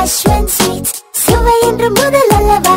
அஸ்வன் sweets சுவை என்று முதல் அல்லவா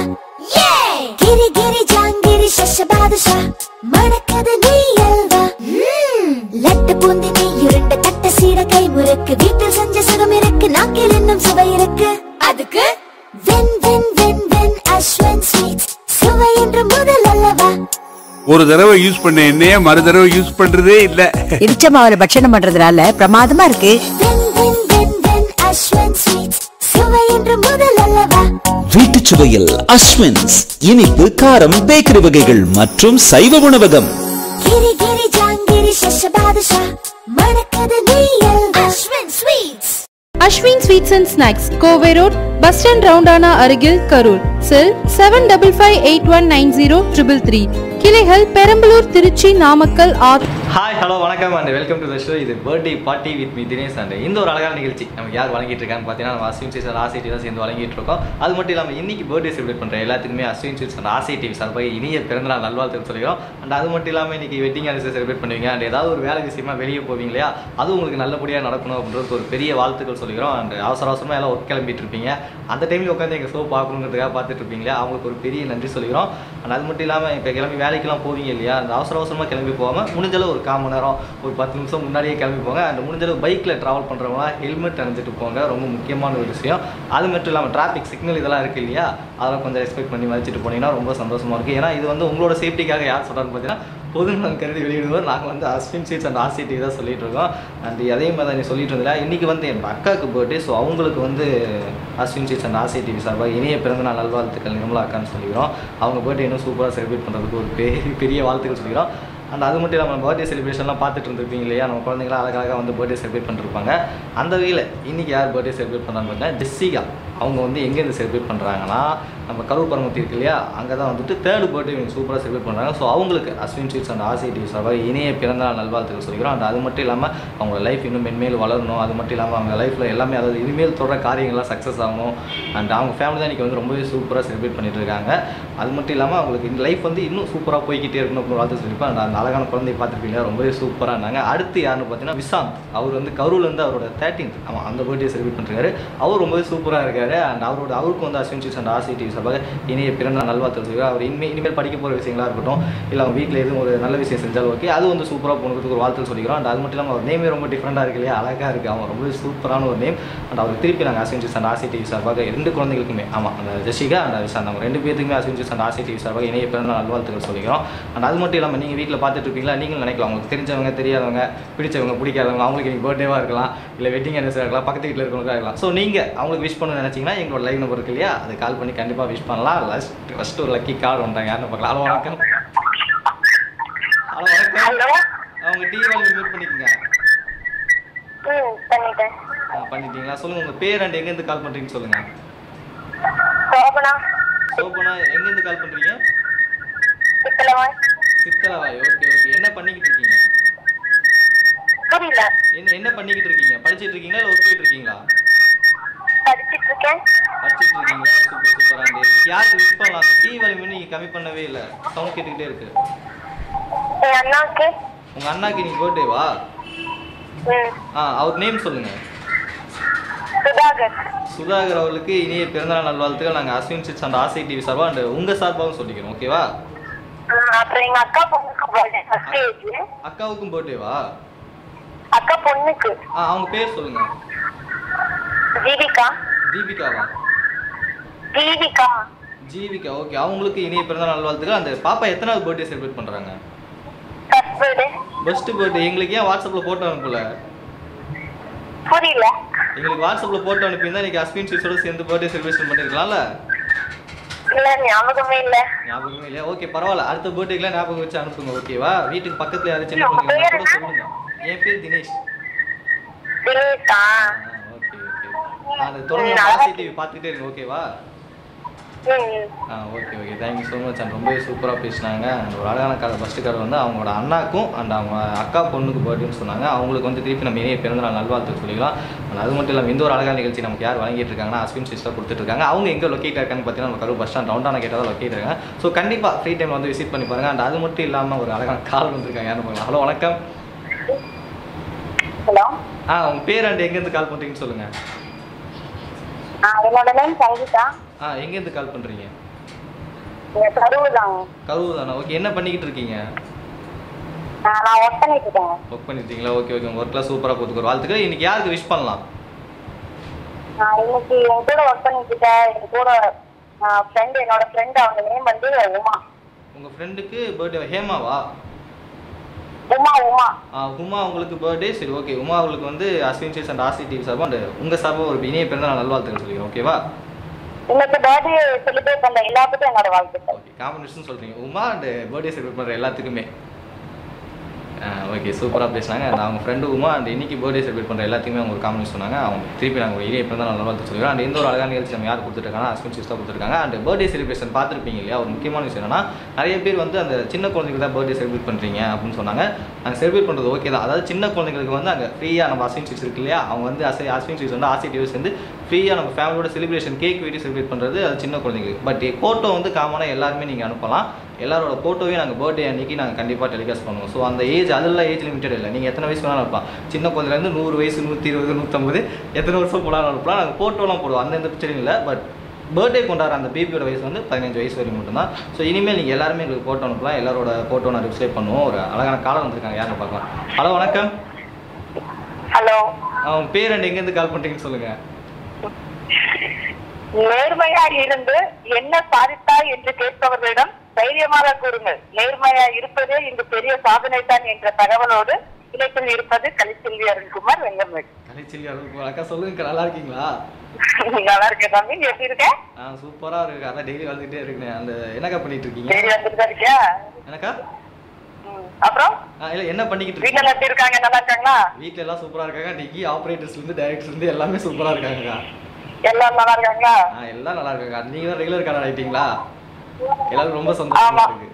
கிரி கிரி ஜாங்கிரி சஷ பாதுஷா மணக்கது நெய் அல்வா ம்ம். லட்டு பூந்தி நெய் உருண்ட தட்ட சீட கை முறுக்கு வீட்டில் செஞ்ச சுகம் இருக்கு நாக்கில் இன்னும் சுவை இருக்கு அதுக்கு when when when when Ashwin sweets சுவை என்று முதல் அல்லவா ஒரு தடவை யூஸ் பண்ண எண்ணெய மறு தடவை யூஸ் பண்றதே இல்ல இடிச்ச மாவுல பட்சணம் பண்றதுனால பிரமாதமா இருக்கு when when when when Ashwin sweets சுவை என்று முதல் அல்லவா வீட்டுச் சுவையில் அஸ்வின்ஸ் இனிப்பு காரம் பேக்கரி வகைகள் மற்றும் சைவ உணவகம் கிரி கிரி ஜாங்கிரி சஷ பாதுஷா மணக்கது நெய் halwa Ashwin sweets Ashwin sweets and snacks Kovai road bus stand ரவுண்டானா அருகில் Karur cell seven double five eight one nine zero triple three கிளைகள் பெரம்பலூர் திருச்சி நாமக்கல் ஆர் ஹாய் ஹலோ வணக்கம் and welcome to the show இது birthday party with me Dinesh and இந்த ஒரு அழகான நிகழ்ச்சி நமக்கு யார் வழங்கிட்டு இருக்கான்னு பார்த்தீங்கன்னா நம்ம அஸ்வின் ஸ்வீட்ஸ் ஆசை டிவி தான் சேர்ந்து வழங்கிட்டு இருக்கோம் அது மட்டும் இல்லாமல் இன்னைக்கு பர்த்டே செலிப்ரேட் பண்ணுற எல்லாத்துக்குமே Ashwin sweets and Aasai TV சார்பாக இனிய பிறந்தநாள் நல்வாழ்த்து சொல்லிக்கிறோம் அண்ட் அது மட்டும் இல்லாமல் இன்னைக்கு வெட்டிங் அனிவர்சரி செலிப்ரேட் பண்ணுவீங்க அண்ட் ஏதாவது ஒரு வேலை விஷயமா வெளியே போவீங்க இல்லையா அது உங்களுக்கு நல்லபடியாக நடக்கணும் அப்படின்றது ஒரு பெரிய வாழ்த்துக்கள் சொல்லிக்கிறோம் அண்ட் அவசர அவசரமாக எல்லாம் ஒர்க் கிளம்பிட்டு இருப்பீங்க அந்த டைமில் உட்காந்து எங்கள் ஷோ பார்க்கணுங்கிறதுக்காக பார்த்துட்டு இருப்பீங்க இல்லையா அவங்களுக்கு ஒரு பெரிய நன்றி சொல்லிக்கிறோம் அண்ட் அது மட்டும் இல்லாமல் இப்போ கிளம்பி வேலைக்கெல்லாம் போவீங்க இல்லையா அந்த அவசர அவசரமாக கிளம்பி போகாமல் முடிஞ்சளவு ஒரு கால் மணி நேரம் ஒரு பத்து நிமிஷம் முன்னாடியே கிளம்பி போங்க அந்த முடிஞ்சளவு பைக்கில் ட்ராவல் பண்ணுறவங்க ஹெல்மெட் அணிஞ்சிட்டு போங்க ரொம்ப முக்கியமான ஒரு விஷயம் அது மட்டும் இல்லாமல் டிராஃபிக் சிக்னல் இதெல்லாம் இருக்குது இல்லையா அதெல்லாம் கொஞ்சம் ரெஸ்பெக்ட் பண்ணி மதிச்சிட்டு போனீங்கன்னா ரொம்ப சந்தோஷமாக இருக்குது ஏன்னா இது வந்து உங்களோட சேஃப்டிக்காக யார் சொல்கிறான்னு பார்த்தீங்கன்னா பொதுநலன் கருதி வெளியிடுவோம் நாங்கள் வந்து அஸ்வின் சீட்ஸ் அண்ட் ஆர்சிடி தான் சொல்லிட்டு இருக்கோம் அண்ட் அதே மாதிரி தான் நீ சொல்லிட்டு இருந்தல இன்றைக்கி வந்து என் அக்காவுக்கு பர்த்டே ஸோ அவங்களுக்கு வந்து அஸ்வின் சீட்ஸ் அண்ட் ஆர்சிடிவி சார்பாக இனிய பிறந்தநாள் நல்வாழ்த்துக்கள் நிர்மலா அக்கான்னு சொல்லிக்கிறோம் அவங்க பர்த்டே இன்னும் சூப்பராக செலிப்ரேட் பண்ணுறதுக்கு ஒரு பெரிய பெரிய வாழ்த்துக்கள் சொல்லிக்கிறோம் அண்ட் அது மட்டும் இல்லாமல் பர்த்டே செலிப்ரேஷன்லாம் பார்த்துட்டு இருந்திருப்பீங்க இல்லையா நம்ம குழந்தைங்களாம் அழகாக வந்து பர்த்டே செலிப்ரேட் பண்ணிருப்பாங்க அந்த வகையில் இன்றைக்கி யார் பர்த்டே செலிப்ரேட் பண்ணான்னு பார்த்தீங்கன்னா ஜெஸ்ஸிகா அவங்க வந்து எங்கேருந்து செலிப்ரேட் பண்ணுறாங்கன்னா நம்ம கரூர் பரமத்தி இருக்கு இல்லையா அங்கே தான் வந்துட்டு தேர்ட் பர்த்டே இவங்க சூப்பராக செலிப்ரேட் பண்ணுறாங்க ஸோ அவங்களுக்கு Ashwin sweets and Aasai TV சார்பாக இணைய பிறந்தநாள் நல்வாழ்த்துக்கள் சொல்லிக்கிறோம் அண்ட் அது மட்டும் இல்லாமல் அவங்க லைஃப் இன்னும் மென்மேல் வளரணும் அது மட்டும் இல்லாமல் அவங்க லைஃப்பில் எல்லாமே அதாவது இனிமேல் தொடர காரியங்கள்லாம் சக்ஸஸ் ஆகணும் அண்ட் அவங்க ஃபேமிலி தான் இன்றைக்கி வந்து ரொம்பவே சூப்பராக செலிப்ரேட் பண்ணிட்டு இருக்காங்க அது மட்டும் இல்லாமல் அவங்களுக்கு இந்த லைஃப் வந்து இன்னும் சூப்பராக போய்கிட்டே இருக்கணும் அப்படின்னு வாழ்த்து சொல்லியிருப்பேன் and அந்த அழகான குழந்தைய பார்த்துருப்பீங்க ரொம்பவே சூப்பராக இருந்தாங்க அடுத்து யாருன்னு பார்த்தீங்கன்னா விசாந்த் அவர் வந்து கரூர்லேருந்து அவரோட தேர்ட்டீன்த் ஆமாம் அந்த பர்த்டே செலிப்ரேட் பண்ணிருக்காரு அவர் ரொம்பவே சூப்பராக இருக்காரு அண்ட் அவரோட அவருக்கு வந்து அஸ்வின் சீஸ் அண்ட் ஆர்சி டிவி சார்பாக இனிய பிறந்த நல்வாழ்த்து சொல்லியிருக்காரு அவர் இனிமேல் இனிமேல் படிக்க போகிற விஷயங்களா இருக்கட்டும் இல்லை அவங்க வீட்டில் எதுவும் ஒரு நல்ல விஷயம் செஞ்சாலும் ஓகே அது வந்து சூப்பராக போனதுக்கு ஒரு வாழ்த்து சொல்லிக்கிறோம் அண்ட் அது மட்டும் இல்லாமல் அவர் நேமே ரொம்ப டிஃப்ரெண்டாக இருக்கு இல்லையா அழகாக இருக்குது அவன் ரொம்பவே சூப்பரான ஒரு நேம் அண்ட் அவர் திருப்பி நாங்கள் அஸ்வின் சீஸ் அண்ட் ஆர்சி டிவி சார்பாக ரெண்டு குழந்தைகளுக்குமே ஆமாம் அந்த ஜெஷிகா அண்ட் விசாந்த் அவங்க ரெண்டு பேத்துக்குமே அஸ்வின் சீஸ் அண்ட் ஆர்சி டிவி சார்பாக இணைய பிறந்த நல்வாழ்த்துக்கள் சொல்லிக்கிறோம் அண்ட் அது மட்டும் இல்லாமல் நீங்கள் வீட்டில் பார்த்துட்டு இருப்பீங்களா நீங்களும் நினைக்கலாம் உங்களுக்கு தெரிஞ்சவங்க தெரியாதவங்க பிடிச்சவங்க பிடிக்காதவங்க அவங்களுக்கு இன்னைக்கு பர்த்டேவாக இருக்கலாம் இல்லை வெட்டிங் அனிவர்சரி இருக்கலாம் பக்கத்து வீட்டில் இருக்கிறவங்க இருக்கலாம் ஸோ நீங்கள் அவங்களுக்கு விஷ் பண்ணணும்னு நினச்சிங்கன்னா எங்களோட லைவ் நம்பர் இருக்கு இல்லையா அது கால் பண்ணி கண்டிப்பாக விஷ் பண்ணலாம் லாஸ்ட் ஃபஸ்ட்டு ஒரு லக்கி கார்டு வந்துட்டாங்க யாருன்னு பார்க்கலாம் ஹலோ வணக்கம் ஹலோ வணக்கம் அவங்க டிவி மியூட் பண்ணிக்கோங்க ம் பண்ணிட்டேன் ஆ, பண்ணிட்டீங்களா சொல்லுங்கள் உங்கள் பேர் அண்ட் எங்கேருந்து கால் பண்ணுறீங்கன்னு சொல்லுங்கள் சோபனா சோபனா எங்கேருந்து கால் பண்ணுறீங்க சித்தலவா சித்தலவாய் ஓகே ஓகே என்ன பண்ணிக்கிட்டு இருக்கீங்க புரியல என்ன என்ன பண்ணிக்கிட்டு இருக்கீங்க படிச்சிட்டு இருக்கீங்களா இல்லை ஒர்க் போயிட்டு இருக்கீங்களா படிச்சிட்டு இருக்கேன் படிச்சிட்டு இருக்கீங்களா சூப்பர் சூப்பராக இருந்து யாருக்கு விஷ் பண்ணலாம் அந்த டிவி வலிமை நீங்கள் கம்மி பண்ணவே இல்லை சவுண்ட் கேட்டுக்கிட்டே இருக்கு என் அண்ணாக்கு உங்கள் அண்ணாக்கு இன்னைக்கு பர்த்டேவா ம் ஆ அவர் நேம் சொல்லுங்க சுதாகர் சுதாகர் அவர்களுக்கு இனிய பிறந்தநாள் நல்வாழ்த்துக்கள் நாங்கள் Ashwin sweets and Aasai TV சார்பாக அண்ட் உங்கள் சார்பாகவும் சொல்லிக்கிறோம் ஓகேவா ஆ, அப்புறம் எங்க அக்கா பொண்ணுக்கு பர்த்டே ஃபர்ஸ்ட் ஏஜ் அக்காவுக்கும் பர்த்டேவா அக்கா பொண்ணுக்கு ஆ அவங்க பேர் சொல்லுங்க ஜீவிகா தீபிகாவா ஜீவிகா ஜீவிகா ஓகே அவங்களுக்கு இனிய பிறந்தநாள் நல்வாழ்த்துக்கள் அந்த பாப்பா எத்தனாவது பர்த்டே செலிப்ரேட் பண்ணுறாங்க ஃபர்ஸ்ட் பர்த்டே பெஸ்ட் பர்த்டே எங்களுக்கு ஏன் வாட்ஸ்அப்பில் போட்டோ அனுப்பல புரியல எங்களுக்கு வாட்ஸ்அப்பில் போட்டோ அனுப்பியிருந்தா இன்னைக்கு அஸ்வின் சிட்ஸோட சேர்ந்து பர்த்டே செலிப்ரேஷன் பண்ணிருக்கலாம்ல இல்ல ஞாபகமே இல்ல ஞாபகமே இல்லையா ஓகே பரவாயில்ல அடுத்த பர்த்டேக்கெலாம் ஞாபகம் வச்சு அனுப்புங்க ஓகேவா வீட்டுக்கு பக்கத்துல யாரும் சின்ன குழந்தைங்க கூட சொல்லுங்க என் பேர் தினேஷ் தினேஷா ஓகே ஓகே அது தொடர்ந்து ஆசி டிவி பார்த்துக்கிட்டே இருங்க ஓகேவா ம் ம். ஆ okay okay thank you so much and ரொம்பவே சூப்பராக பேசினாங்க அண்ட் ஒரு அழகான கதை ஃபஸ்ட்டு கதை வந்து அவங்களோட அண்ணாக்கும் அண்ட் அவங்க அக்கா பொண்ணுக்கு பர்த்டேன்னு சொன்னாங்க அவங்களுக்கு வந்து திருப்பி நம்ம இனிய பிறந்தநாள் நல்வாழ்த்து சொல்லிக்கலாம் அண்ட் அது மட்டும் இல்லாமல் இந்த ஒரு அழகான நிகழ்ச்சி நமக்கு யார் வழங்கிட்டு இருக்காங்கன்னா அஸ்வின் சிஸ்டர் கொடுத்துட்டு இருக்காங்க அவங்க எங்கே லொக்கேட் இருக்கான்னு பார்த்தீங்கன்னா நம்ம கரூர் பஸ் ஸ்டாண்ட் ரவுண்டான கேட்டால் லொக்கேட் இருக்காங்க ஸோ கண்டிப்பாக ஃப்ரீ டைம் வந்து விசிட் பண்ணி பாருங்க அண்ட் அது மட்டும் இல்லாமல் ஒரு அழகான கால் வந்திருக்காங்க யாரும் பார்க்கலாம் ஹலோ வணக்கம் ஹலோ ஆ உங்கள் பேர் அண்ட் எங்கேருந்து கால் பண்ணுறீங்கன்னு சொல்லுங்கள் ஆ, என்னோட நேம் சங்கீதா ஆ எங்கேருந்து கால் பண்ணுறீங்க இங்க கரூர் தாங்க கரூர் தானே ஓகே என்ன பண்ணிக்கிட்டு இருக்கீங்க ஆ, நான் ஒர்க் பண்ணிட்டு இருக்கேன் ஒர்க் பண்ணிட்டீங்களா ஓகே ஓகே உங்கள் ஒர்க்லாம் சூப்பராக போத்துக்கு ஒரு வாழ்த்துக்கள் இன்னைக்கு யாருக்கு விஷ் பண்ணலாம் நான் இன்னைக்கு என் கூட ஒர்க் பண்ணிட்டு இருக்கேன் என் கூட ஃப்ரெண்ட் என்னோட ஃப்ரெண்ட் அவங்க நேம் வந்து உமா உங்கள் ஃப்ரெண்டுக்கு பர்த்டே ஹேமாவா உமா உமா ஆ, உமா உங்களுக்கு பர்த்டே சரி ஓகே உமா உங்களுக்கு வந்து அஸ்வின் சீஸ் அண்ட் ஆசி டிவி சார்பாக அண்ட் உங்கள் சார்பாக ஒரு இனிய பிறந்த நல்வாழ்த்துக்கள் சொல்லிக்கிறேன் ஓகேவா இன்னைக்கு பர்த்டே செலிப்ரேட் பண்ண எல்லாத்துக்கும் என்னோட வாழ்த்துக்கள் ஓகே காம்பினேஷன் சொல்கிறீங்க உமா அண்ட் பர்த்டே செலிப்ரேட் பண்ணுற எல்லாத்துக்குமே ஓகே சூப்பராக பேசினாங்க and அவங்க ஃப்ரெண்டு உமா அண்ட் இன்னைக்கு பர்த்டே செலிப்ரேட் பண்ணுற எல்லாத்தையுமே அவங்க ஒரு காமெடி சொன்னாங்க அவங்க திருப்பி நாங்கள் ஒரு இனிய பிறந்த நல்ல வாழ்த்து சொல்லிடுறோம் அண்ட் எந்த ஒரு அழகான நிகழ்ச்சி நம்ம யார் கொடுத்துருக்காங்க அஸ்வின் சிஸ்டா கொடுத்துருக்காங்க அண்ட் பர்த்டே செலிப்ரேஷன் பார்த்துருப்பீங்க இல்லையா ஒரு முக்கியமான விஷயம் என்னன்னா நிறைய பேர் வந்து அந்த சின்ன குழந்தைங்களுக்கு தான் பர்த்டே செலிப்ரேட் பண்ணுறீங்க அப்படின்னு சொன்னாங்க நாங்கள் செலிப்ரேட் பண்ணுறது ஓகே தான் அதாவது சின்ன குழந்தைங்களுக்கு வந்து அங்கே ஃப்ரீயாக நம்ம அஸ்வின் சீஸ் இருக்கு இல்லையா அவங்க வந்து அசை அஸ்வின் சீஸ் வந்து ஆசி டிவி சேர்ந்து ஃப்ரீயாக நம்ம ஃபேமிலியோட செலிப்ரேஷன் கேக் வெட்டி செலிப்ரேட் பண்ணுறது அது சின்ன குழந்தைங்களுக்கு பட் ஃபோட்டோ வந்து காமனாக எல்லாருமே நீங்கள் அனுப்பலாம் எல்லாரோட ஃபோட்டோவையும் நாங்கள் பர்த்டே அன்னைக்கு நாங்கள் கண்டிப்பாக டெலிகாஸ்ட் பண்ணுவோம் ஸோ அந்த ஏஜ் அதெல்லாம் ஏஜ் லிமிட்டட் இல்லை நீங்கள் எத்தனை வயசு வேணாலும் இருக்கலாம் சின்ன குழந்தைலேருந்து நூறு வயசு நூற்றி இருபது நூற்றம்பது எத்தனை வருஷம் போனாலும் அனுப்பலாம் நாங்கள் ஃபோட்டோலாம் போடுவோம் அந்த எந்த பிரச்சனையும் இல்லை பட் பர்த்டே கொண்டாடுற அந்த பேபியோட வயசு வந்து பதினஞ்சு வயசு வரைக்கும் மட்டும்தான் ஸோ இனிமேல் நீங்கள் எல்லாருமே எங்களுக்கு ஃபோட்டோ அனுப்பலாம் எல்லாரோட ஃபோட்டோ நான் ரிப்ளை பண்ணுவோம் ஒரு அழகான காலம் வந்திருக்காங்க யாருன்னு பார்க்கலாம் ஹலோ வணக்கம் ஹலோ அவங்க பேர் அண்ட் எங்கேருந்து கால் பண்ணுறீங்கன்னு சொல்லுங்கள் நேர்மையா இருந்து என்ன சாதித்தாய் என்று கேட்பவர்களிடம் தைரியமாக கூறுங்கள் நேர்மையா இருப்பதே இன்று பெரிய சாதனை தான் என்ற தகவலோடு இணைப்பில் இருப்பது கலிச்செல்வி அருண்குமார் வெங்கமேடு கலைச்செல்வி அருள் அக்கா சொல்லுங்க நல்லா இருக்கீங்களா நல்லா இருக்கேன் தம்பி நீ எப்படி இருக்க ஆ சூப்பராக இருக்கு அதான் டெய்லி வந்துகிட்டே இருக்கேன் அந்த என்னக்கா பண்ணிட்டு இருக்கீங்க சரி வந்துட்டு தான் இருக்கியா எனக்கா ம். அப்புறம் ஆ இல்லை என்ன பண்ணிக்கிட்டு வீட்டுல இருக்கீங்க எப்படி இருக்காங்க நல்லா இருக்காங்களா வீட்ல எல்லாம் சூப்பரா இருக்காங்க டிகி ஆபரேட்டர்ஸ்ல இருந்து டைரக்டர்ஸ் இருந்து எல்லாமே சூப்பரா இருக்காங்கக்கா எல்லாரும் நல்லா இருக்காங்களா ஆ எல்லாம் நல்லா இருக்காங்க நீங்க தான் ரெகுலர் கார்டு ஆயிட்டீங்களா எல்லாரும் ரொம்ப சந்தோஷமா ஆமா. இருக்கு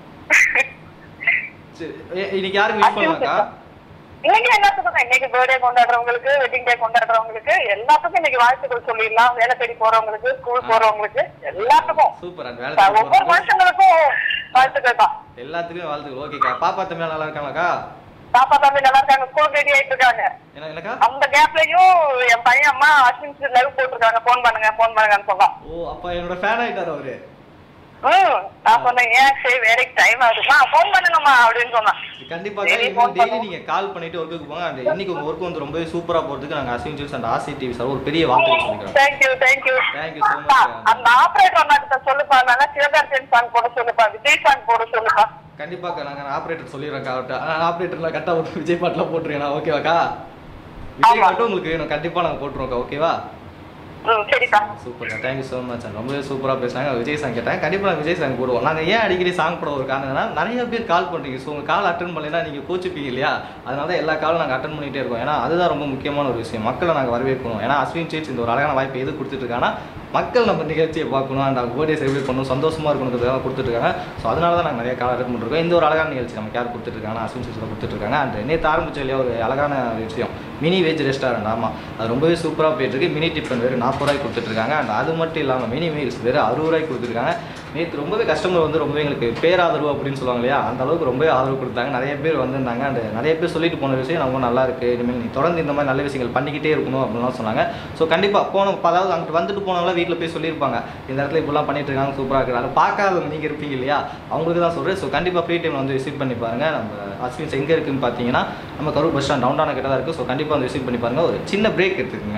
சரி ஏ- இன்னைக்கு யாருக்கு விஷ் பண்ணலாம்க்கா இன்னைக்கு எல்லாத்துக்கும் தான். இன்னைக்கு பர்த்டே கொண்டாடுறவங்களுக்கு வெட்டிங் டே கொண்டாடுறவங்களுக்கு எல்லாத்துக்கும் இன்னைக்கு வாழ்த்துக்கள் சொல்லிடலாம் வேலை தேடி போறவங்களுக்கு ஸ்கூல் போறவங்களுக்கு எல்லாத்துக்கும் சூப்பர் அந்த வேலை ஒவ்வொரு செய்ய போறவங்க. மனுஷங்களுக்கும் வாழ்த்துக்கள் தான் எல்லாத்துக்குமே வாழ்த்துக்கள் ஓகேக்கா பாப்பா தம்பி நல்லா இருக்காங்களாக்கா பாப்பா தம்பி நல்லா இருக்காங்க ஸ்கூல் ரெடி ஆயிட்டு இருக்காங்க என்ன என்னக்கா அந்த கேப்லயும் என் பையன் அம்மா அஸ்வின் லைவ் போட்டிருக்காங்க போன் பண்ணுங்க போன் பண்ணுங்கன்னு சொன்னான் ஓ அப்பா என்னோட ஃபேன் ஆயிட்டாரு அவரு ம் நான் சொன்னேன் ஏன் சரி வேலைக்கு டைம் ஆகுதுமா போன் பண்ணுங்கம்மா அப்படின்னு சொன்னான் கண்டிப்பா Daily phone டெய்லி பண்ணுவோம். நீங்க கால் பண்ணிட்டு ஒர்க்குக்கு போங்க அந்த இன்னைக்கு உங்க ஒர்க் வந்து ரொம்பவே சூப்பரா போறதுக்கு நாங்க அஸ்வின் ஜூஸ் அண்ட் ஆசி டிவி சார் ஒரு பெரிய வாழ்த்துக்கள் சொல்லிக்கிறோம் thank you thank you Thank you so much. அந்த ஆபரேட்டர் அண்ணாக்கிட்ட சொல்லுப்பா நல்லா சிவகார்த்தியன் சாங் போட சொல்லுப்பா விஜய் சாங் போட சொல்லுப்பா கண்டிப்பாக்கா நாங்க ஆபரேட்டர் சொல்லிடுறோம் அவர்கிட்ட ஆபரேட்டர்லாம் கரெக்டாக ஒரு விஜய் பாட்டுலாம் போட்டுருக்கேன் ஓகேவாக்கா விஜய் ஆமா. பாட்டும் உங்களுக்கு வேணும் கண்டிப்பா நாங்க போட்டுருவோம்க்கா ஓகேவா ம் சரிப்பா சூப்பர்க்கா தேங்க்யூ ஸோ மச் ரொம்பவே சூப்பராக பேசுனாங்க விஜய் சாங் கேட்டேன் கண்டிப்பாக நான் விஜய் சாங் போடுவோம் நாங்கள் ஏன் அடிக்கடி சாங் போட ஒரு காரணம் என்னன்னா நிறைய பேர் கால் பண்ணுறீங்க ஸோ உங்கள் கால் அட்டன் பண்ணலைன்னா நீங்கள் கோச்சிப்பீங்க இல்லையா அதனால தான் எல்லா காலும் நாங்கள் அட்டன் பண்ணிகிட்டே இருக்கோம் ஏன்னா அதுதான் ரொம்ப முக்கியமான ஒரு விஷயம் மக்களை நாங்கள் வரவேற்கணும் ஏன்னா அஸ்வின் சேட்ஸ் இந்த ஒரு அழகான வாய்ப்பு எது கொடுத்துட்டு இருக்காங்கன்னா மக்கள் நம்ம நிகழ்ச்சியை பார்க்கணும் அண்ட் அவங்க பர்த்டே செலிப்ரேட் பண்ணணும் சந்தோஷமா இருக்கணுங்கிறதுக்காக கொடுத்துட்ருக்காங்க ஸோ அதனால தான் நாங்கள் நிறைய காலம் அட்டன் பண்ணிருக்கோம் இந்த ஒரு அழகான நிகழ்ச்சி நமக்கு யார் கொடுத்துட்ருக்காங்கன்னா அஸ்வின் சேட்ஸில் கொடுத்துட்ருக்காங்க அண்ட் நேற்று ஆரம்பிச்ச இல்லையா ஒரு அழகான விஷயம் மினி வெஜ் ரெஸ்டாரண்ட் ஆமாம் அது ரொம்பவே சூப்பராக போயிட்டு இருக்கு மினி டிஃபன் வெறும் நாற்பது ரூபாய்க்கு கொடுத்துட்ருக்காங்க அண்ட் அது மட்டும் இல்லாமல் மினி மீல்ஸ் வெறும் அறுபது ரூபாய்க்கு கொடுத்துருக்காங்க நேற்று ரொம்பவே கஸ்டமர் வந்து ரொம்பவே எங்களுக்கு பேராதரவு அப்படின்னு சொல்லுவாங்க இல்லையா அந்த அளவுக்கு ரொம்பவே ஆதரவு கொடுத்தாங்க நிறைய பேர் வந்திருந்தாங்க அண்ட் நிறைய பேர் சொல்லிட்டு போன விஷயம் ரொம்ப நல்லா இருக்கு இனிமேல் நீ தொடர்ந்து இந்த மாதிரி நல்ல விஷயங்கள் பண்ணிக்கிட்டே இருக்கணும் அப்படின்லாம் சொன்னாங்க ஸோ கண்டிப்பாக போன அதாவது அங்கிட்டு வந்துட்டு போனவங்களாம் வீட்டில் போய் சொல்லியிருப்பாங்க இந்த இடத்துல இப்படிலாம் பண்ணிட்டு இருக்காங்க சூப்பராக இருக்கிறாங்க பார்க்காதவங்க நீங்கள் இருப்பீங்க இல்லையா அவங்களுக்கு தான் சொல்கிறேன் ஸோ கண்டிப்பாக ஃப்ரீ டைம் வந்து விசிட் பண்ணி பாருங்க நம்ம அஸ்வின்ஸ் எங்கே இருக்குன்னு பார்த்தீங்கன்னா நம்ம கரூர் பஸ் ஸ்டாண்ட் டவுன் கிட்ட தான் இருக்குது ஸோ கண்டிப்பாக வந்து விசிட் பண்ணி பாருங்க ஒரு சின்ன பிரேக் எடுத்துக்கோங்க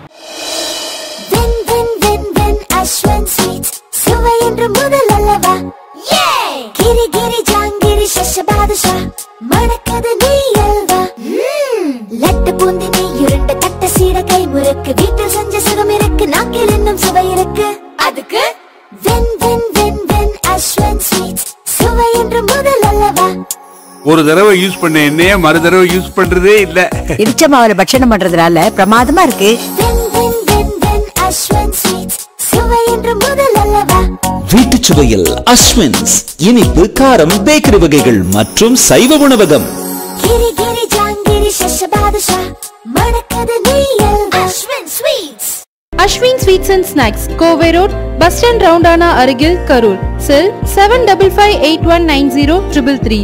when when when when Ashwin sweets சுவை என்று முதல் அல்லவா கிரி கிரி ஜாங்கிரி சஷ பாதுஷா மணக்கது நீ அல்வா ம்ம். லட்டு பூந்தி நீ உருண்ட தட்ட சீட கை முறுக்கு வீட்டில் செஞ்ச சுகம் இருக்கு நாக்கில் இன்னும் சுவை இருக்கு அதுக்கு when when when when Ashwin sweets சுவை என்று முதல் அல்லவா ஒரு தடவை யூஸ் பண்ண எண்ணெய மறு தடவை யூஸ் பண்றதே இல்ல இடிச்ச மாவுல பட்சணம் பண்றதுனால பிரமாதமா இருக்கு when when when when Ashwin sweets சுவை என்று முதல் அல்லவா வீட்டுச் சுவையில் அஸ்வின்ஸ் இனிப்பு காரம் பேக்கரி வகைகள் மற்றும் சைவ உணவகம் கிரி கிரி ஜாங்கிரி சஷ பாதுஷா மணக்கது நீ halwa Ashwin sweets Ashwin sweets and snacks Kovai road bus stand ரவுண்டானா அருகில் Karur cell seven double five eight one nine zero triple three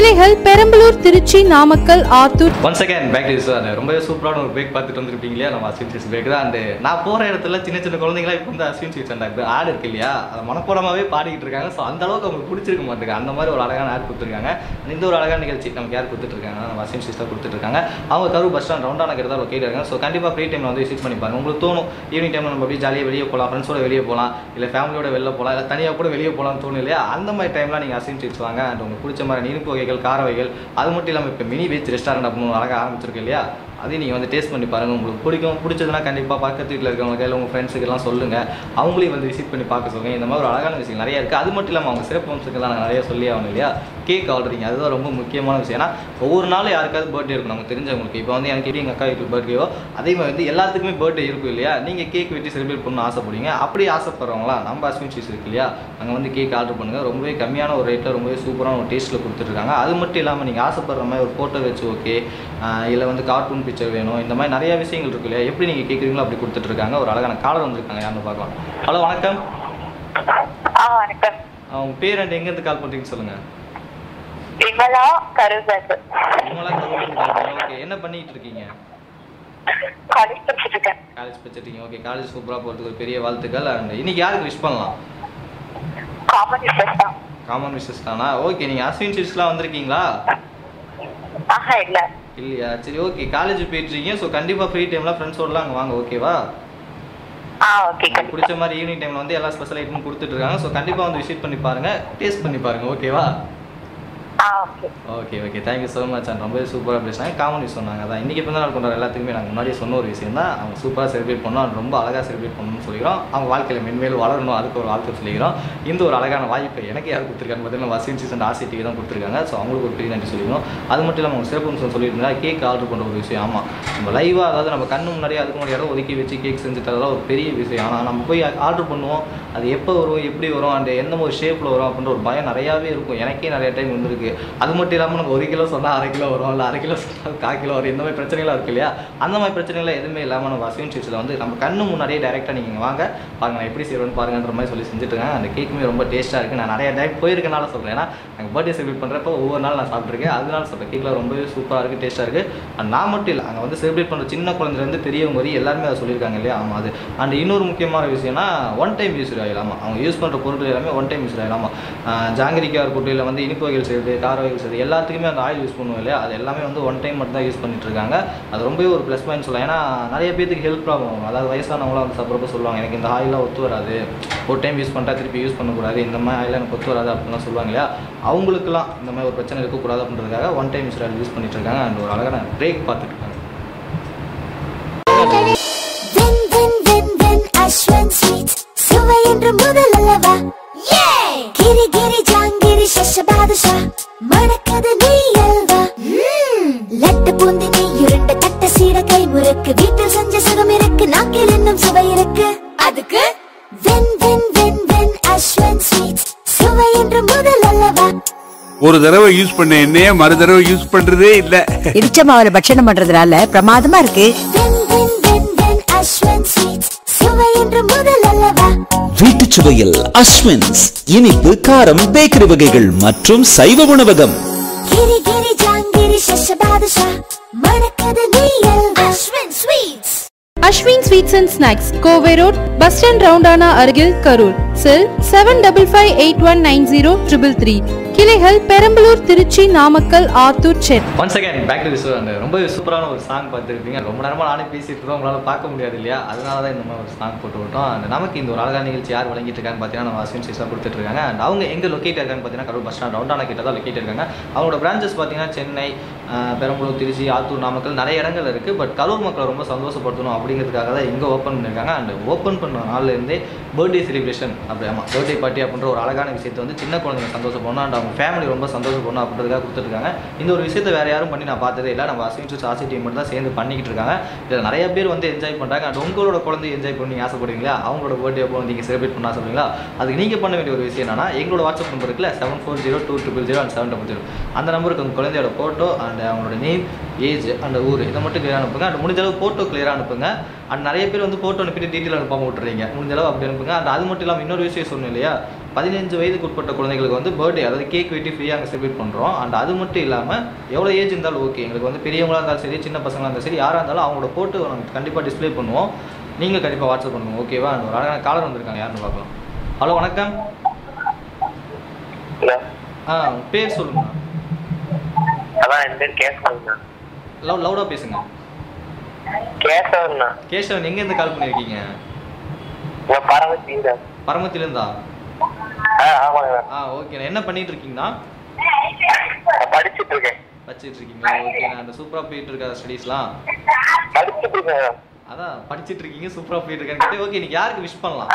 கிளைகள் Perambalur Trichy Namakkal Attur one second back to sir ரொம்பவே சூப்பரான ஒரு பிரேக் பார்த்துட்டு வந்திருப்பீங்க இல்லையா நம்ம அஸ்வின் ஸ்வீட்ஸ் பிரேக் தான் அந்த நான் போகிற இடத்துல சின்ன சின்ன குழந்தைங்களா இப்போ வந்து அஸ்வின் ஸ்வீட்ஸ் அந்த ஆடு இருக்கு இல்லையா அதை மனப்பூர்வமாகவே பாடிக்கிட்டு இருக்காங்க ஸோ அந்த அளவுக்கு அவங்களுக்கு பிடிச்சிருக்க மாட்டேங்க அந்த மாதிரி ஒரு அழகான ஆட் கொடுத்துருக்காங்க இந்த ஒரு அழகான நிகழ்ச்சி நமக்கு யார் கொடுத்துட்ருக்காங்க நம்ம அஸ்வின் ஸ்வீட்ஸ் கொடுத்துட்ருக்காங்க அவங்க கரூர் பஸ் ஸ்டாண்ட் ரவுண்டான கிட்ட தான் லொக்கேட் இருக்காங்க ஸோ கண்டிப்பாக ஃப்ரீ டைமில் வந்து விசிட் பண்ணி பாருங்க உங்களுக்கு தோணும் ஈவினிங் டைமில் நம்ம அப்படியே ஜாலியாக வெளியே போகலாம் ஃப்ரெண்ட்ஸோட வெளியே போகலாம் இல்லை ஃபேமிலியோட வெளில போகலாம் இல்லை தனியாக கூட வெளியே போகலாம்னு தோணும் இல்லையா அந்த மாதிரி டைம்லாம் நீங்கள் அஸ்வின் ஸ்வீட்ஸ் வாங்க அண்ட் உங்களுக்கு பிடிச்ச மாதிரி இனிப்பு வகைகள் கார வகைகள் அது மட்டும் இல்லாமல் இப்போ மினி வெஜ் ரெஸ்டாரண்ட் அப்படின்னு அழகாக ஆரம்பிச்சிருக்கு இல்லையா அதையும் நீங்கள் வந்து டேஸ்ட் பண்ணி பாருங்கள் உங்களுக்கு பிடிக்கும் பிடிச்சதுன்னா கண்டிப்பாக பக்கத்து வீட்டில் இருக்கவங்க இல்லை உங்கள் ஃப்ரெண்ட்ஸுக்கெல்லாம் சொல்லுங்கள் அவங்களையும் வந்து விசிட் பண்ணி பார்க்க சொல்லுங்கள் இந்த மாதிரி ஒரு அழகான விஷயம் நிறைய இருக்குது அது மட்டும் இல்லாமல் அவங்க சிறப்பு அம்சங்கள்லாம் நான் நிறைய சொல்லி ஆகணும் இல்லையா கேக் ஆர்டரிங் அதுதான் ரொம்ப முக்கியமான விஷயம் ஏன்னா ஒவ்வொரு நாளும் யாருக்காவது பர்த்டே இருக்கும் நமக்கு தெரிஞ்சவங்களுக்கு இப்போ வந்து எனக்கு எப்படி எங்கள் அக்கா வீட்டுக்கு பர்த்டேயோ அதே மாதிரி வந்து எல்லாத்துக்குமே பர்த்டே இருக்கும் இல்லையா நீங்கள் கேக் வெட்டி செலிப்ரேட் பண்ணணும்னு ஆசைப்படுவீங்க அப்படி ஆசைப்படுறவங்களா நம்ம அஸ்வின் சீஸ் இருக்கு இல்லையா அங்கே வந்து கேக் ஆர்டர் பண்ணுங்கள் ரொம்பவே கம்மியான ஒரு ரேட்டில் ரொம்பவே சூப்பரான ஒரு டேஸ்ட்டில் கொடுத்துட்ருக்காங்க அது மட்டும் இல்லாமல் நீங்கள் ஆசைப்படுற மாதிரி ஒரு ஃபோட்டோ வச்சு ஓகே இல்லை வந்து கார்ட்டூன் பிக்சர் வேணும் இந்த மாதிரி நிறைய விஷயங்கள் இருக்கு இல்லையா எப்படி நீங்கள் கேட்குறீங்களோ அப்படி கொடுத்துட்ருக்காங்க ஒரு அழகான காலர் வந்திருக்காங்க யாருன்னு பார்க்கலாம் ஹலோ வணக்கம் ஆ வணக்கம் அவங்க பேர் அண்ட் எங்கேருந்து கால் பண்ணுறீங்கன்னு சொல்லுங்கள் விமலா கருதாசு ஓகே என்ன பண்ணிட்டு இருக்கீங்க காலேஜ் படிச்சுட்டு இருக்கேன் காலேஜ் படிச்சிருக்கீங்க ஓகே காலேஜ் சூப்பராக போகிறதுக்கு ஒரு பெரிய வாழ்த்துக்கள் அண்ட் இன்னைக்கு யாருக்கு விஷ் பண்ணலாம் காமன் இன்ட்ரெஸ்ட் தான் காமன் விஷஸ் தானா ஓகே நீங்கள் அஸ்வின் சீட்ஸ்லாம் வந்திருக்கீங்களா ஆஹா இல்ல இல்லையா சரி ஓகே காலேஜ் போயிட்டுருக்கீங்க ஸோ கண்டிப்பாக ஃப்ரீ டைமில் ஃப்ரெண்ட்ஸோடலாம் அங்கே வாங்க ஓகேவா ஆ ஓகே உங்களுக்கு பிடிச்ச மாதிரி ஈவினிங் டைமில் வந்து எல்லா ஸ்பெஷல் ஐட்டும் கொடுத்துட்டு இருக்காங்க ஸோ கண்டிப்பாக வந்து விசிட் பண்ணி பாருங்கள் டேஸ்ட் பண்ணி பாருங்கள் ஓகேவா ஆ okay okay okay thank you so much and ரொம்பவே சூப்பராக பேசினாங்க காமெடி சொன்னாங்க அதான் இன்றைக்கி பிறந்த நாள் கொண்டாட எல்லாத்துக்குமே நாங்கள் முன்னாடியே சொன்ன ஒரு விஷயம் தான் அவங்க சூப்பராக செலிப்ரேட் பண்ணோம் and ரொம்ப அழகாக செலிப்ரேட் பண்ணணும்னு சொல்லிக்கிறோம் அவங்க வாழ்க்கையில் மென்மேலும் வளரணும் அதுக்கு ஒரு வாழ்க்கை சொல்லிக்கிறோம் இந்த ஒரு அழகான வாய்ப்பை எனக்கு யார் கொடுத்துருக்காங்க பார்த்தீங்கன்னா வசீன் சீசன் ஆசி டிவி தான் கொடுத்துருக்காங்க ஸோ அவங்களுக்கு ஒரு பெரிய நன்றி சொல்லிக்கிறோம் அது மட்டும் இல்லாமல் அவங்க சிறப்பு அம்சம் சொல்லியிருந்தா கேக் ஆர்டர் பண்ணுற ஒரு விஷயம் ஆமாம் நம்ம லைவாக அதாவது நம்ம கண்ணு முன்னாடியே அதுக்கு முன்னாடி இடம் ஒதுக்கி வச்சு கேக் செஞ்சு தரலாம் ஒரு பெரிய விஷயம் ஆனால் நம்ம போய் ஆர்டர் பண்ணுவோம் அது எப்போ வரும் எப்படி வரும் அண்ட் எந்த மாதிரி ஷேப்பில் வரும் அப்படின்ற ஒரு பயம் நிறையாவே இருக்கும் எனக்கே நிறைய டைம் வந்திருக்கு அது மட்டும் இல்லாமல் நம்ம ஒரு கிலோ சொன்னால் அரை கிலோ வரும் இல்லை அரை கிலோ சொன்னால் கால் கிலோ வரும் இந்த மாதிரி பிரச்சனைலாம் இருக்கு இல்லையா அந்த மாதிரி பிரச்சனைகள் எதுவுமே இல்லாமல் நம்ம அஸ்வின் ஸ்வீட்ஸில் வந்து நம்ம கண்ணு முன்னாடியே டேரெக்டாக நீங்கள் வாங்க பாருங்க நான் எப்படி செய்வேன்னு பாருங்கன்ற மாதிரி சொல்லி செஞ்சுட்டு இருக்கேன் அந்த கேக்குமே ரொம்ப டேஸ்ட்டாக இருக்குது நான் நிறைய டைம் போயிருக்கனால சொல்கிறேன் ஏன்னா நாங்கள் பர்த்டே செலிப்ரேட் பண்ணுறப்ப ஒவ்வொரு நாள் நான் சாப்பிட்ருக்கேன் அதனால சொல்கிறேன் கேக்கில் ரொம்பவே சூப்பராக இருக்குது டேஸ்ட்டாக இருக்குது அண்ட் நான் மட்டும் இல்லை அங்கே வந்து செலிப்ரேட் பண்ணுற சின்ன குழந்தைலேருந்து பெரியவங்க வரை எல்லாருமே அதை சொல்லியிருக்காங்க இல்லையா ஆமாம் அது அண்ட் இன்னொரு முக்கியமான விஷயம்னா ஒன் டைம் யூஸ் ஆகிடலாமா அவங்க யூஸ் பண்ணுற பொருட்கள் எல்லாமே ஒன் டைம் யூஸ் ஆகிடலாமா ஜாங்கிரிக்காக இருக்கட்டும் இல்லை வந்து இனிப்பு வகைகள் செய்யுது கார வகைகள் செய்யுது எல்லாத்துக்குமே அந்த ஆயில் யூஸ் பண்ணுவோம் இல்லையா அது எல்லாமே வந்து ஒன் டைம் மட்டும் தான் யூஸ் பண்ணிட்டு இருக்காங்க அது ரொம்பவே ஒரு ப்ளஸ் பாயிண்ட் சொல்லலாம் ஏன்னா நிறைய பேத்துக்கு ஹெல்ப் ப்ராப்ளம் ஆகும் அதாவது வயசானவங்களாம் வந்து சாப்பிட்றப்ப சொல்லுவாங்க எனக்கு இந்த ஆயிலாம் ஒத்து வராது ஒரு டைம் யூஸ் பண்ணிட்டா திருப்பி யூஸ் பண்ணக்கூடாது இந்த மாதிரி ஆயில் எனக்கு ஒத்து வராது அப்படின்லாம் சொல்லுவாங்க இல்லையா அவங்களுக்குலாம் இந்த மாதிரி ஒரு பிரச்சனை இருக்கக்கூடாது அப்படின்றதுக்காக one time use oil use பண்ணிட்டு இருக்காங்க அண்ட் ஒரு அழகான பிரேக் பார்த்துட்டு இருக்காங்க when when when when Ashwin sweets சுவை என்று முதல் அல்லவா கிரி கிரி ஜாங்கிரி சஷ பாதுஷா மணக்கது நீ அல்வா ம்ம். லட்டு பூந்தி நீ உருண்ட தட்ட சீட கை முறுக்கு வீட்டில் செஞ்ச சுகம் இருக்கு நாக்கில் இன்னும் சுவை இருக்கு அதுக்கு when when when when Ashwin sweets சுவை என்று முதல் அல்லவா ஒரு தடவை யூஸ் பண்ண எண்ணெய மறு தடவை யூஸ் பண்றதே இல்ல இடிச்ச மாவுல பட்சணம் பண்றதுனால பிரமாதமா இருக்கு when when when when Ashwin sweets சுவை என்று முதல் அல்லவா வீட்டுச் சுவையில் அஸ்வின்ஸ் இனிப்பு காரம் பேக்கரி வகைகள் மற்றும் சைவ உணவகம் கிரி கிரி ஜாங்கிரி சஷ பாதுஷா மணக்கது நீ halwa Ashwin sweets Ashwin sweets and snacks Kovai road bus stand ரவுண்டானா அருகில் Karur cell seven double five eight one nine zero triple three கிளைகள் Perambalur Trichy Namakkal Attur Chennai once again back to this அந்த ரொம்ப சூப்பரான ஒரு சாங் பார்த்துருப்பீங்க ரொம்ப நேரமாக நானே பேசிட்டு இருக்கோம் உங்களால் பார்க்க முடியாது இல்லையா அதனால தான் இந்த மாதிரி ஒரு சாங் போட்டு விட்டோம் அண்ட் நமக்கு இந்த ஒரு அழகான நிகழ்ச்சி யார் வழங்கிட்டு இருக்காங்க பார்த்தீங்கன்னா நம்ம அஸ்வின் சீஸாக கொடுத்துட்டு இருக்காங்க அண்ட் அவங்க எங்கே லொக்கேட் இருக்காங்க பார்த்தீங்கன்னா கரூர் பஸ் ஸ்டாண்ட் ரவுண்டான கிட்ட தான் லொக்கேட் இருக்காங்க அவங்களோட பிரான்ச்சஸ் பார்த்தீங்கன்னா சென்னை ஆஹ், பெரம்பலூர் திருச்சி ஆத்தூர் நாமக்கல் நிறைய இடங்கள் இருக்குது பட் கரூர் மக்களை ரொம்ப சந்தோஷப்படுத்தணும் அப்படிங்கிறதுக்காக தான் இங்கே ஓப்பன் பண்ணியிருக்காங்க அண்ட் ஓப்பன் பண்ண நாள்லேருந்தே பர்த்டே செலிப்ரேஷன் அப்படி ஆமாம் பர்த்டே பார்ட்டி அப்படின்ற ஒரு அழகான விஷயத்தை வந்து சின்ன குழந்தைங்க சந்தோஷப்படணும் அண்ட் அவங்க ஃபேமிலி ரொம்ப சந்தோஷப்படணும் அப்படின்றதுக்காக கொடுத்துருக்காங்க இந்த ஒரு விஷயத்தை வேறு யாரும் பண்ணி நான் பார்த்ததே இல்லை நம்ம அஸ்வின் சூஸ் ஆசி டீம் மட்டும் தான் சேர்ந்து பண்ணிக்கிட்டு இருக்காங்க இதில் நிறைய பேர் வந்து என்ஜாய் பண்ணுறாங்க அண்ட் உங்களோட குழந்தை என்ஜாய் பண்ணி ஆசைப்படுவீங்களா அவங்களோட பர்த்டே அப்போ நீங்கள் செலிப்ரேட் பண்ண ஆசைப்படுவீங்களா அதுக்கு நீங்கள் பண்ண வேண்டிய ஒரு விஷயம் என்னன்னா எங்களோட வாட்ஸ்அப் நம்பர் இருக்குல்ல seven four zero two triple zero and seven double zero அந்த நம்பருக்கு உங்கள் குழந்தையோட ஃபோட்டோ அண்ட் அண்ட் அவங்களோட நேம் ஏஜ் அந்த ஊர் இதை மட்டும் கிளியராக அனுப்புங்க அண்ட் முடிஞ்ச அளவு ஃபோட்டோ கிளியராக அனுப்புங்க அண்ட் நிறைய பேர் வந்து ஃபோட்டோ அனுப்பிட்டு டீட்டெயில் அனுப்பாம விட்டுறீங்க முடிஞ்ச அளவு அப்படி அனுப்புங்க அண்ட் அது மட்டும் இல்லாமல் இன்னொரு விஷயம் சொன்னேன் இல்லையா பதினஞ்சு வயதுக்கு உட்பட்ட குழந்தைகளுக்கு வந்து பர்த்டே அதாவது கேக் வெட்டி ஃப்ரீயாக அங்கே செலிப்ரேட் பண்ணுறோம் அண்ட் அது மட்டும் இல்லாமல் எவ்வளோ ஏஜ் இருந்தாலும் ஓகே எங்களுக்கு வந்து பெரியவங்களா இருந்தாலும் சரி சின்ன பசங்களாக இருந்தாலும் சரி யாராக இருந்தாலும் அவங்களோட ஃபோட்டோ நாங்கள் கண்டிப்பாக டிஸ்ப்ளே பண்ணுவோம் நீங்கள் கண்டிப்பாக வாட்ஸ்அப் பண்ணுங்க ஓகேவா அண்ட் ஒரு அழகான காலர் வந்திருக்காங்க யாருன்னு பார்க்கலாம் ஹலோ வணக்கம் ஹலோ ஆ உங்க பேர் சொல்லுங்க அதான் என் பேர் கேசவன்ண்ணா லவ் லவுடாக பேசுங்க கேசவன்ண்ணா கேசவன் எங்கேருந்து கால் பண்ணியிருக்கீங்க உங்க பரவத்தீங்க பரமத்திலேருந்தா ஆ ஆமாங்க ஆ ஓகே என்ன பண்ணிட்டு இருக்கீங்கன்னா நான் படிச்சுட்டு இருக்கேன் வச்சிட்டு இருக்கீங்களா ஓகே நான் அந்த சூப்பராக போயிட்டு இருக்கா ஸ்டடீஸ்லாம் படிச்சுட்டு இருக்கேன் அதான் படிச்சிட்டு இருக்கீங்க சூப்பராக போயிட்டு இருக்கேன்னு ஓகே இன்னைக்கு யாருக்கு விஷ் பண்ணலாம்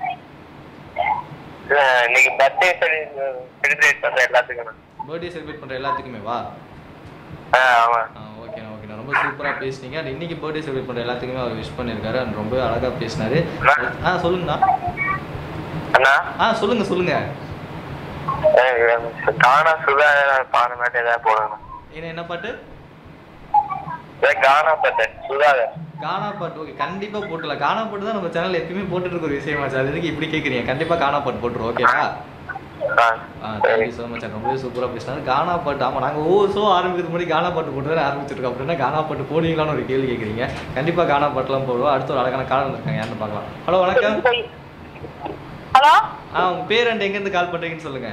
அஹ் இன்னைக்கு பர்த்டே செலிப்ரேட் பண்ற எல்லாத்துக்கும் பர்த்டே செலிப்ரேட் பண்ணுற எல்லாத்துக்குமே வா ஆ ஆமா ஆ ஓகேண்ணா ஓகேண்ணா ரொம்ப சூப்பராக பேசுனீங்க அண்ட் இன்னைக்கு பர்த்டே செலிப்ரேட் பண்ணுற எல்லாத்துக்குமே அவர் விஷ் பண்ணியிருக்காரு அண்ட் ரொம்ப அழகாக பேசினாரு ஆ சொல்லுங்கண்ணா அண்ணா ஆ சொல்லுங்க சொல்லுங்க அஹ் கானா சுதா பாட மாட்டே ஏதாவது போடணும் என்ன என்ன பாட்டு ஏதாவது கானா பாட்டு சுதாகர் கானா பாட்டு ஓகே கண்டிப்பாக போட்டுலாம் கானா பாட்டு தான் நம்ம சேனல் எப்பயுமே போட்டுட்டு இருக்க ஒரு விஷயமாச்சு அது எதுக்கு இப்படி கேட்குறீங்க கண்டிப்பாக கானா பாட்டு போட்டுருவோம் ஓகேவா ஆ ஆ தேங்க்யூ ஸோ மச் ரொம்பவே சூப்பராக பேசினாரு கானா பாட்டு ஆமாம் நாங்கள் ஒவ்வொரு ஷோ ஆரம்பிக்கிறதுக்கு முன்னாடி கானா பாட்டு போட்டு தானே ஆரம்பிச்சிருக்கோம் அப்படின்னா கானா பாட்டு போடுவீங்களான்னு ஒரு கேள்வி கேட்குறீங்க கண்டிப்பாக கானா பாட்டுலாம் போடுவோம் அடுத்த ஒரு அழகான காலம் வந்திருக்காங்க யாருன்னு பார்க்கலாம் ஹலோ வணக்கம் ஹலோ ஆ உங்கள் பேர் அண்ட் எங்கேருந்து கால் பண்ணுறீங்கன்னு சொல்லுங்க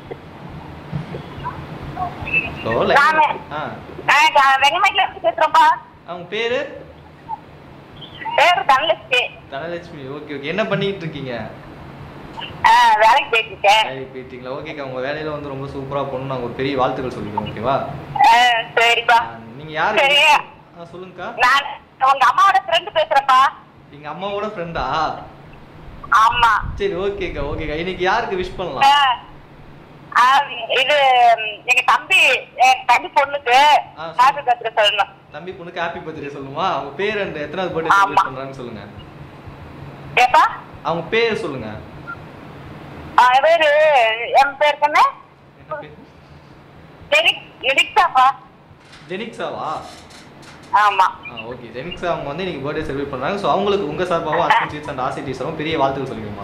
ஹலோ லைன் நானு. ஆ வெங்கமேட்ல இருந்து பேசுறோம்ப்பா அவங்க பேர் பேரு தனலட்சுமி தனலட்சுமி ஓகே ஓகே என்ன பண்ணிட்டு இருக்கீங்க ஆ, வேலைக்கு போயிட்டு இருக்கேன் வேலைக்கு போயிட்டீங்களா ஓகேக்கா உங்கள் வேலையில் வந்து ரொம்ப சூப்பராக பண்ணணும் நாங்கள் ஒரு பெரிய வாழ்த்துக்கள் சொல்லிக்கிறோம் ஓகேவா ஆ, சரிப்பா நீங்கள் யாரு சரி. ஆ சொல்லுங்கக்கா நான் உங்க அம்மாவோட ஃப்ரெண்டு பேசுறேன்ப்பா எங்கள் அம்மாவோட ஃப்ரெண்டா ஆமா சரி ஓகேக்கா ஓகேக்கா இன்னைக்கு யாருக்கு விஷ் ஆ, பண்ணலாம் ஆ, இது ம், எங்க தம்பி என் தம்பி பொண்ணுக்கு ஆ, சொல்லு. ஹாப்பி பர்த்டே சொல்லணும் தம்பி பொண்ணுக்கு ஹாப்பி பர்த்டே சொல்லுமா அவங்க பேர் அண்ட் எத்தனாவது பர்த்டே ஆமா. செலிப்ரேட் பண்றாங்கன்னு சொல்லுங்க ஏப்பா அவங்க பேர் சொல்லுங்க ஆ, இவரு என் பேர் என்ன என்ன பேர் எரிக் எரிக்ஸாப்பா ஜெனிக்ஸாவா ஆமா ஆ ஓகே ஜெனிக்ஸா அவங்க வந்து இன்னைக்கு பர்த்டே செலிப்ரேட் பண்றாங்க ஸோ அவங்களுக்கு உங்க சார்பாகவும் அஸ்வின் சீட்ஸ் அண்ட் ஆசி டீச்சரும் பெரிய வாழ்த்துக்கள் சொல்லிக்கணுமா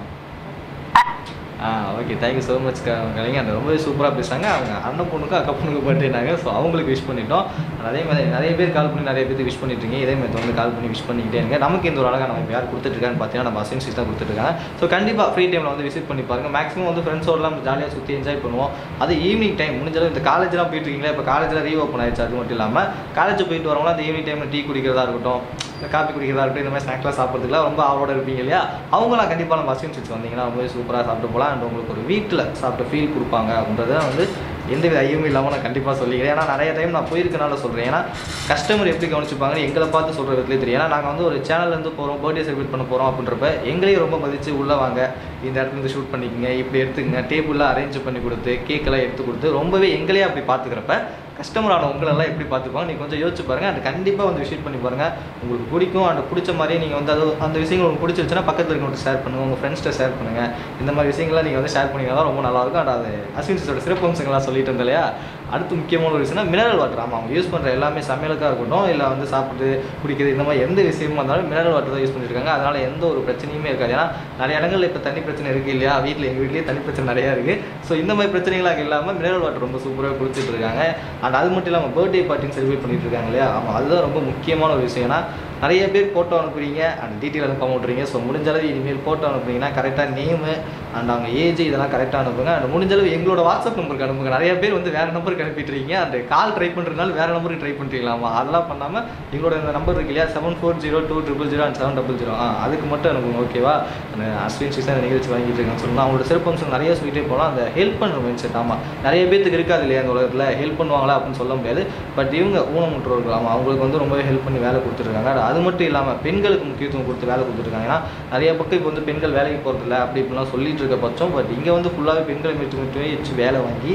ஆ ஓகே தேங்க்யூ ஸோ மச் கலைங்க அந்த ரொம்பவே சூப்பராக பேசுனாங்க அவங்க அண்ணன் பொண்ணுக்கும் அக்கா பொண்ணுக்கு பர்த்டேனாங்க ஸோ அவங்களுக்கு விஷ் பண்ணிட்டோம் அதே மாதிரி நிறைய பேர் கால் பண்ணி நிறைய பேருக்கு விஷ் பண்ணிட்டு இருக்கீங்க இதே மாதிரி தொடர்ந்து கால் பண்ணி விஷ் பண்ணிக்கிட்டே இருங்க நமக்கு இந்த ஒரு அழகாக நம்ம யார் கொடுத்துட்ருக்கான்னு பார்த்தீங்கன்னா நம்ம அசின் தான் கொடுத்துட்ருக்காங்க ஸோ கண்டிப்பாக ஃப்ரீ டைமில் வந்து விசிட் பண்ணி பாருங்க மேக்ஸிமம் வந்து ஃப்ரெண்ட்ஸோடலாம் ஜாலியாக சுற்றி என்ஜாய் பண்ணுவோம் அது ஈவினிங் டைம் முடிஞ்சளவு இந்த காலேஜ்லாம் போயிட்டு இருக்கீங்களா இப்போ காலேஜில் ரீ ஓப்பன் ஆயிடுச்சு அது மட்டும் இல்லாமல் காலேஜ் போயிட்டு வரவங்களாம் அந்த ஈவினிங் டைமில் டீ குடிக்கிறதா இருக்கட்டும் இந்த காப்பி குடிக்கிறதா இருக்கட்டும் இந்த மாதிரி ஸ்நாக்லாம் சாப்பிட்றதுக்குலாம் ரொம்ப ஆவலோட இருப்பீங்க இல்லையா அவங்களாம் கண்டிப்பாக நம்ம அஸ்வின் சிட்ஸ் வந்தீங்கன்னா ரொம்பவே சூப்பராக சாப்பிட்டு போகலாம் அண்ட் உங்களுக்கு ஒரு வீட்டில் சாப்பிட்ட ஃபீல் கொடுப்பாங்க அப்படின்றத வந்து எந்தவித ஐயமும் இல்லாமல் நான் கண்டிப்பாக சொல்லிக்கிறேன் ஏன்னா நிறைய டைம் நான் போயிருக்கனால சொல்கிறேன் ஏன்னா கஸ்டமர் எப்படி கவனிச்சுப்பாங்கன்னு எங்களை பார்த்து சொல்கிற விதத்துலேயே தெரியும் ஏன்னா நாங்கள் வந்து ஒரு சேனல்லேருந்து போகிறோம் பர்த்டே செலிப்ரேட் பண்ண போகிறோம் அப்படின்றப்ப எங்களையும் ரொம்ப மதித்து உள்ளே வாங்க இந்த இடத்துல இருந்து ஷூட் பண்ணிக்கங்க இப்படி எடுத்துக்கங்க டேபிள்லாம் அரேஞ்ச் பண்ணி கொடுத்து கேக்கெல்லாம் எடுத்து கொடுத்து ரொம்பவே எங்களையே அப்படி பார்த்துக்கிறப்ப கஸ்டமரான உங்களெல்லாம் எப்படி பார்த்துப்பாங்க நீங்கள் கொஞ்சம் யோசிச்சு பாருங்கள் அண்ட் கண்டிப்பாக வந்து விசிட் பண்ணி பாருங்கள் உங்களுக்கு பிடிக்கும் அண்ட் பிடிச்ச மாதிரியே நீங்கள் வந்து அது அந்த விஷயங்கள் உங்களுக்கு பிடிச்சிருச்சுன்னா பக்கத்தில் இருக்கவங்க ஷேர் பண்ணுங்கள் உங்கள் ஃப்ரெண்ட்ஸ்கிட்ட ஷேர் பண்ணுங்கள் இந்த மாதிரி விஷயங்கள்லாம் நீங்கள் வந்து ஷேர் பண்ணிங்கன்னா தான் ரொம்ப நல்லாயிருக்கும் அண்ட் அது அஸ்வின் சிஸோட சிறப்பு அம்சங்கள்லாம் சொல்லிட்டு இருந்தேன் இல்லையா அடுத்து முக்கியமான ஒரு விஷயம்னா மினரல் வாட்டர் ஆமாம் அவங்க யூஸ் பண்ணுற எல்லாமே சமையலுக்காக இருக்கட்டும் இல்லை வந்து சாப்பிட்டு குடிக்கிறது இந்த மாதிரி எந்த விஷயமா இருந்தாலும் மினரல் வாட்டர் தான் யூஸ் பண்ணியிருக்காங்க அதனால் எந்த ஒரு பிரச்சனையுமே இருக்காது ஏன்னா நிறைய இடங்கள்ல இப்போ தண்ணி பிரச்சனை இருக்குது இல்லையா வீட்டில் எங்கள் வீட்லேயே தண்ணி பிரச்சனை நிறையா இருக்குது ஸோ இந்த மாதிரி பிரச்சனைகளாக இல்லாமல் மினரல் வாட்டர் ரொம்ப சூப்பராக கொடுத்துட்டு இருக்காங்க அண்ட் அது மட்டும் இல்லாமல் பர்த்டே பார்ட்டின்னு செலிப்ரேட் பண்ணிட்டு இருக்காங்க இல்லையா ஆமாம் அதுதான் ரொம்ப முக்கியமான ஒரு விஷயம் ஏன்னா நிறைய பேர் ஃபோட்டோ அனுப்புறீங்க அண்ட் டீட்டெயில் அனுப்ப விட்றீங்க ஸோ முடிஞ்சளவு இனிமேல் ஃபோட்டோ அனுப்புறீங்கன்னா கரெக்டாக நேமு அண்ட் அவங்க ஏஜ் இதெல்லாம் கரெக்டாக அனுப்புங்க அண்ட் முடிஞ்சளவு எங்களோட வாட்ஸ்அப் நம்பருக்கு அனுப்புங்க நிறைய பேர் வந்து வேறு நம்பருக்கு அனுப்பிட்டு இருக்கீங்க அந்த கால் ட்ரை பண்ணுறதுனால வேறு நம்பருக்கு ட்ரை பண்ணுறீங்களாமா அதெல்லாம் பண்ணாமல் எங்களோட இந்த நம்பர் இருக்கு இல்லையா seven four zero two triple zero and seven double zero ஆ அதுக்கு மட்டும் அனுப்புங்க ஓகேவா அந்த அஸ்வின் சீசன் நிகழ்ச்சி வாங்கிட்டு இருக்காங்க சொல்லலாம் அவங்களோட சிறப்பம்சம் நிறைய சொல்லிட்டே போகலாம் அந்த ஹெல்ப் பண்ணுற மைண்ட் செட் ஆமாம் நிறைய பேத்துக்கு இருக்காது இல்லையா அந்த உலகத்தில் ஹெல்ப் பண்ணுவாங்களா அப்படின்னு சொல்ல முடியாது பட் இவங்க ஊனமுற்றோர்கள் ஆமாம் அவங்களுக்கு வந்து ரொம்பவே ஹெல்ப் பண்ணி வேலை கொடுத்துருக்காங்க அது மட்டும் இல்லாமல் பெண்களுக்கு முக்கியத்துவம் கொடுத்து வேலை கொடுத்துருக்காங்க ஏன்னா நிறைய பக்கம் இப்போ வந்து பெண்கள் வேலைக்கு போகிறதில்ல அப்படி இப்படிலாம் சொல்லிட்டு இருக்க பட்சம் பட் இங்கே வந்து ஃபுல்லாகவே பெண்களை மட்டும் மட்டுமே வச்சு வேலை வாங்கி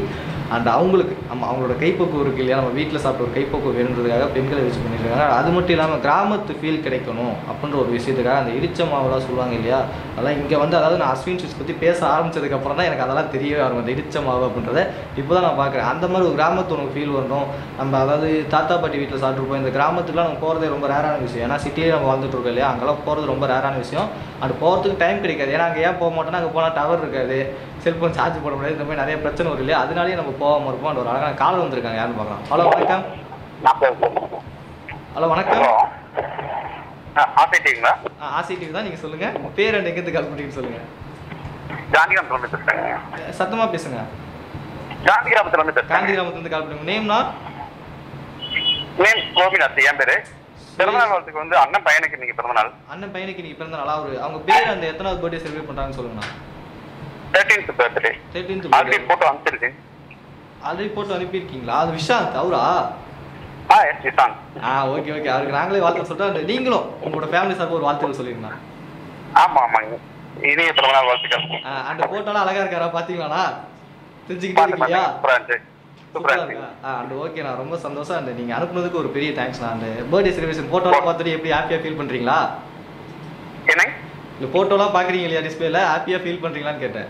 அண்ட் அவங்களுக்கு நம்ம அவங்களோட கைப்பக்குவம் இருக்கு இல்லையா நம்ம வீட்டில் சாப்பிட்ட ஒரு கைப்பக்குவம் வேணுன்றதுக்காக பெண்களை வச்சு பண்ணியிருக்காங்க அது மட்டும் இல்லாமல் கிராமத்து ஃபீல் கிடைக்கணும் அப்படின்ற ஒரு விஷயத்துக்காக அந்த இடிச்ச மாவுலாம் சொல்லுவாங்க இல்லையா அதெல்லாம் இங்கே வந்து அதாவது நான் அஸ்வின் ஸ்வீட்ஸ் பற்றி பேச ஆரம்பிச்சதுக்கப்புறம் தான் எனக்கு அதெல்லாம் தெரியவே வரும் அந்த இடிச்ச மாவு அப்படின்றத இப்போ தான் நான் பார்க்குறேன் அந்த மாதிரி ஒரு கிராமத்து உனக்கு ஃபீல் வரணும் நம்ம அதாவது தாத்தா பாட்டி வீட்டில் சாப்பிட்ருப்போம் இந்த கிராமத்துக்குலாம் நம்ம போகிறதே ரொம்ப ரேரான விஷயம் ஏன்னா சிட்டியே நம்ம வாழ்ந்துட்டு இருக்கோம் இல்லையா அங்கெல்லாம் போகிறது ரொம்ப ரேரான விஷயம் அது போகிறதுக்கு டைம் கிடைக்காது ஏன்னா அங்கே ஏன் போக மாட்டோம்னா அங்கே போனால் டவர் இருக்காது செல்ஃபோன் சார்ஜ் போட முடியாது இந்த மாதிரி நிறைய பிரச்சனை வரும் இல்லையா அதனாலேயே நம்ம போகாமல் இருப்போம் அந்த ஒரு அழகான காலம் வந்திருக்காங்க யாருன்னு பார்க்கலாம் ஹலோ வணக்கம் ஹலோ வணக்கம் ஆசிட்டீங்களா ஆ ஆசி டிவி தான் நீங்கள் சொல்லுங்கள் உங்கள் பேர் அண்ட் எங்கேருந்து கால் பண்ணுறீங்கன்னு சொல்லுங்கள் காந்திகிராமத்துல இருந்து பேசுறேங்க சத்தமாக பேசுங்க காந்திகிராமத்துல இருந்து காந்தி பேசுறேன் கிராமத்துலேருந்து கால் பண்ணுங்க நேம்னா நேம் கோபிநாத் என் பேரு பிறந்தநாள் வாழ்த்துக்கு வந்து அண்ணன் பையனுக்கு இன்னைக்கு பிறந்தநாள் அண்ணன் பையனுக்கு நீ பிறந்த நாளா ஒரு அவங்க பேர் அந்த எத்தனாவது பர்த்டே செலிப்ரேட் பண்ணுறாங்கன்னு சொல்லுங்கண்ணா thirteenth birthday thirteenth already photo அனுப்பிச்சிருக்கேன் ஆல்ரெடி போட்டு அனுப்பியிருக்கீங்களா அது விஷாந்த் அவரா ஆ எஸ் இசான் ஆ ஓகே ஓகே அவருக்கு நாங்களே வாழ்த்து சொல்லிட்டோம் and நீங்களும் உங்களோட ஃபேமிலி சார்பு ஒரு வாழ்த்துக்கள் சொல்லிருந்தா ஆமா ஆமாங்க இனிய பிறந்தநாள் வாழ்த்துக்கள் அந்த போட்டோலாம் அழகா இருக்காரா பாத்தீங்களாண்ணா தெரிஞ்சுக்கிட்டே பார்த்து இருக்கீங்களா சூப்பரா இருந்துச்சு சூப்பரா சூப்பரா இருந்துச்சு இருக்கா ஆ அண்ட் ஓகே நான் ரொம்ப சந்தோஷம் அண்ட் நீங்க அனுப்புனதுக்கு ஒரு பெரிய தேங்க்ஸ் நான் அந்த பர்த்டே செலிப்ரேஷன் போட்டோலாம் பார்த்துட்டு எப்படி ஹாப்பியா ஃபீல் பண்றீங்களா என்ன இந்த போட்டோலாம் பாக்குறீங்க இல்லையா டிஸ்பிளேல ஹாப்பியா ஃபீல் பண்றீங்களான்னு கேட்டேன்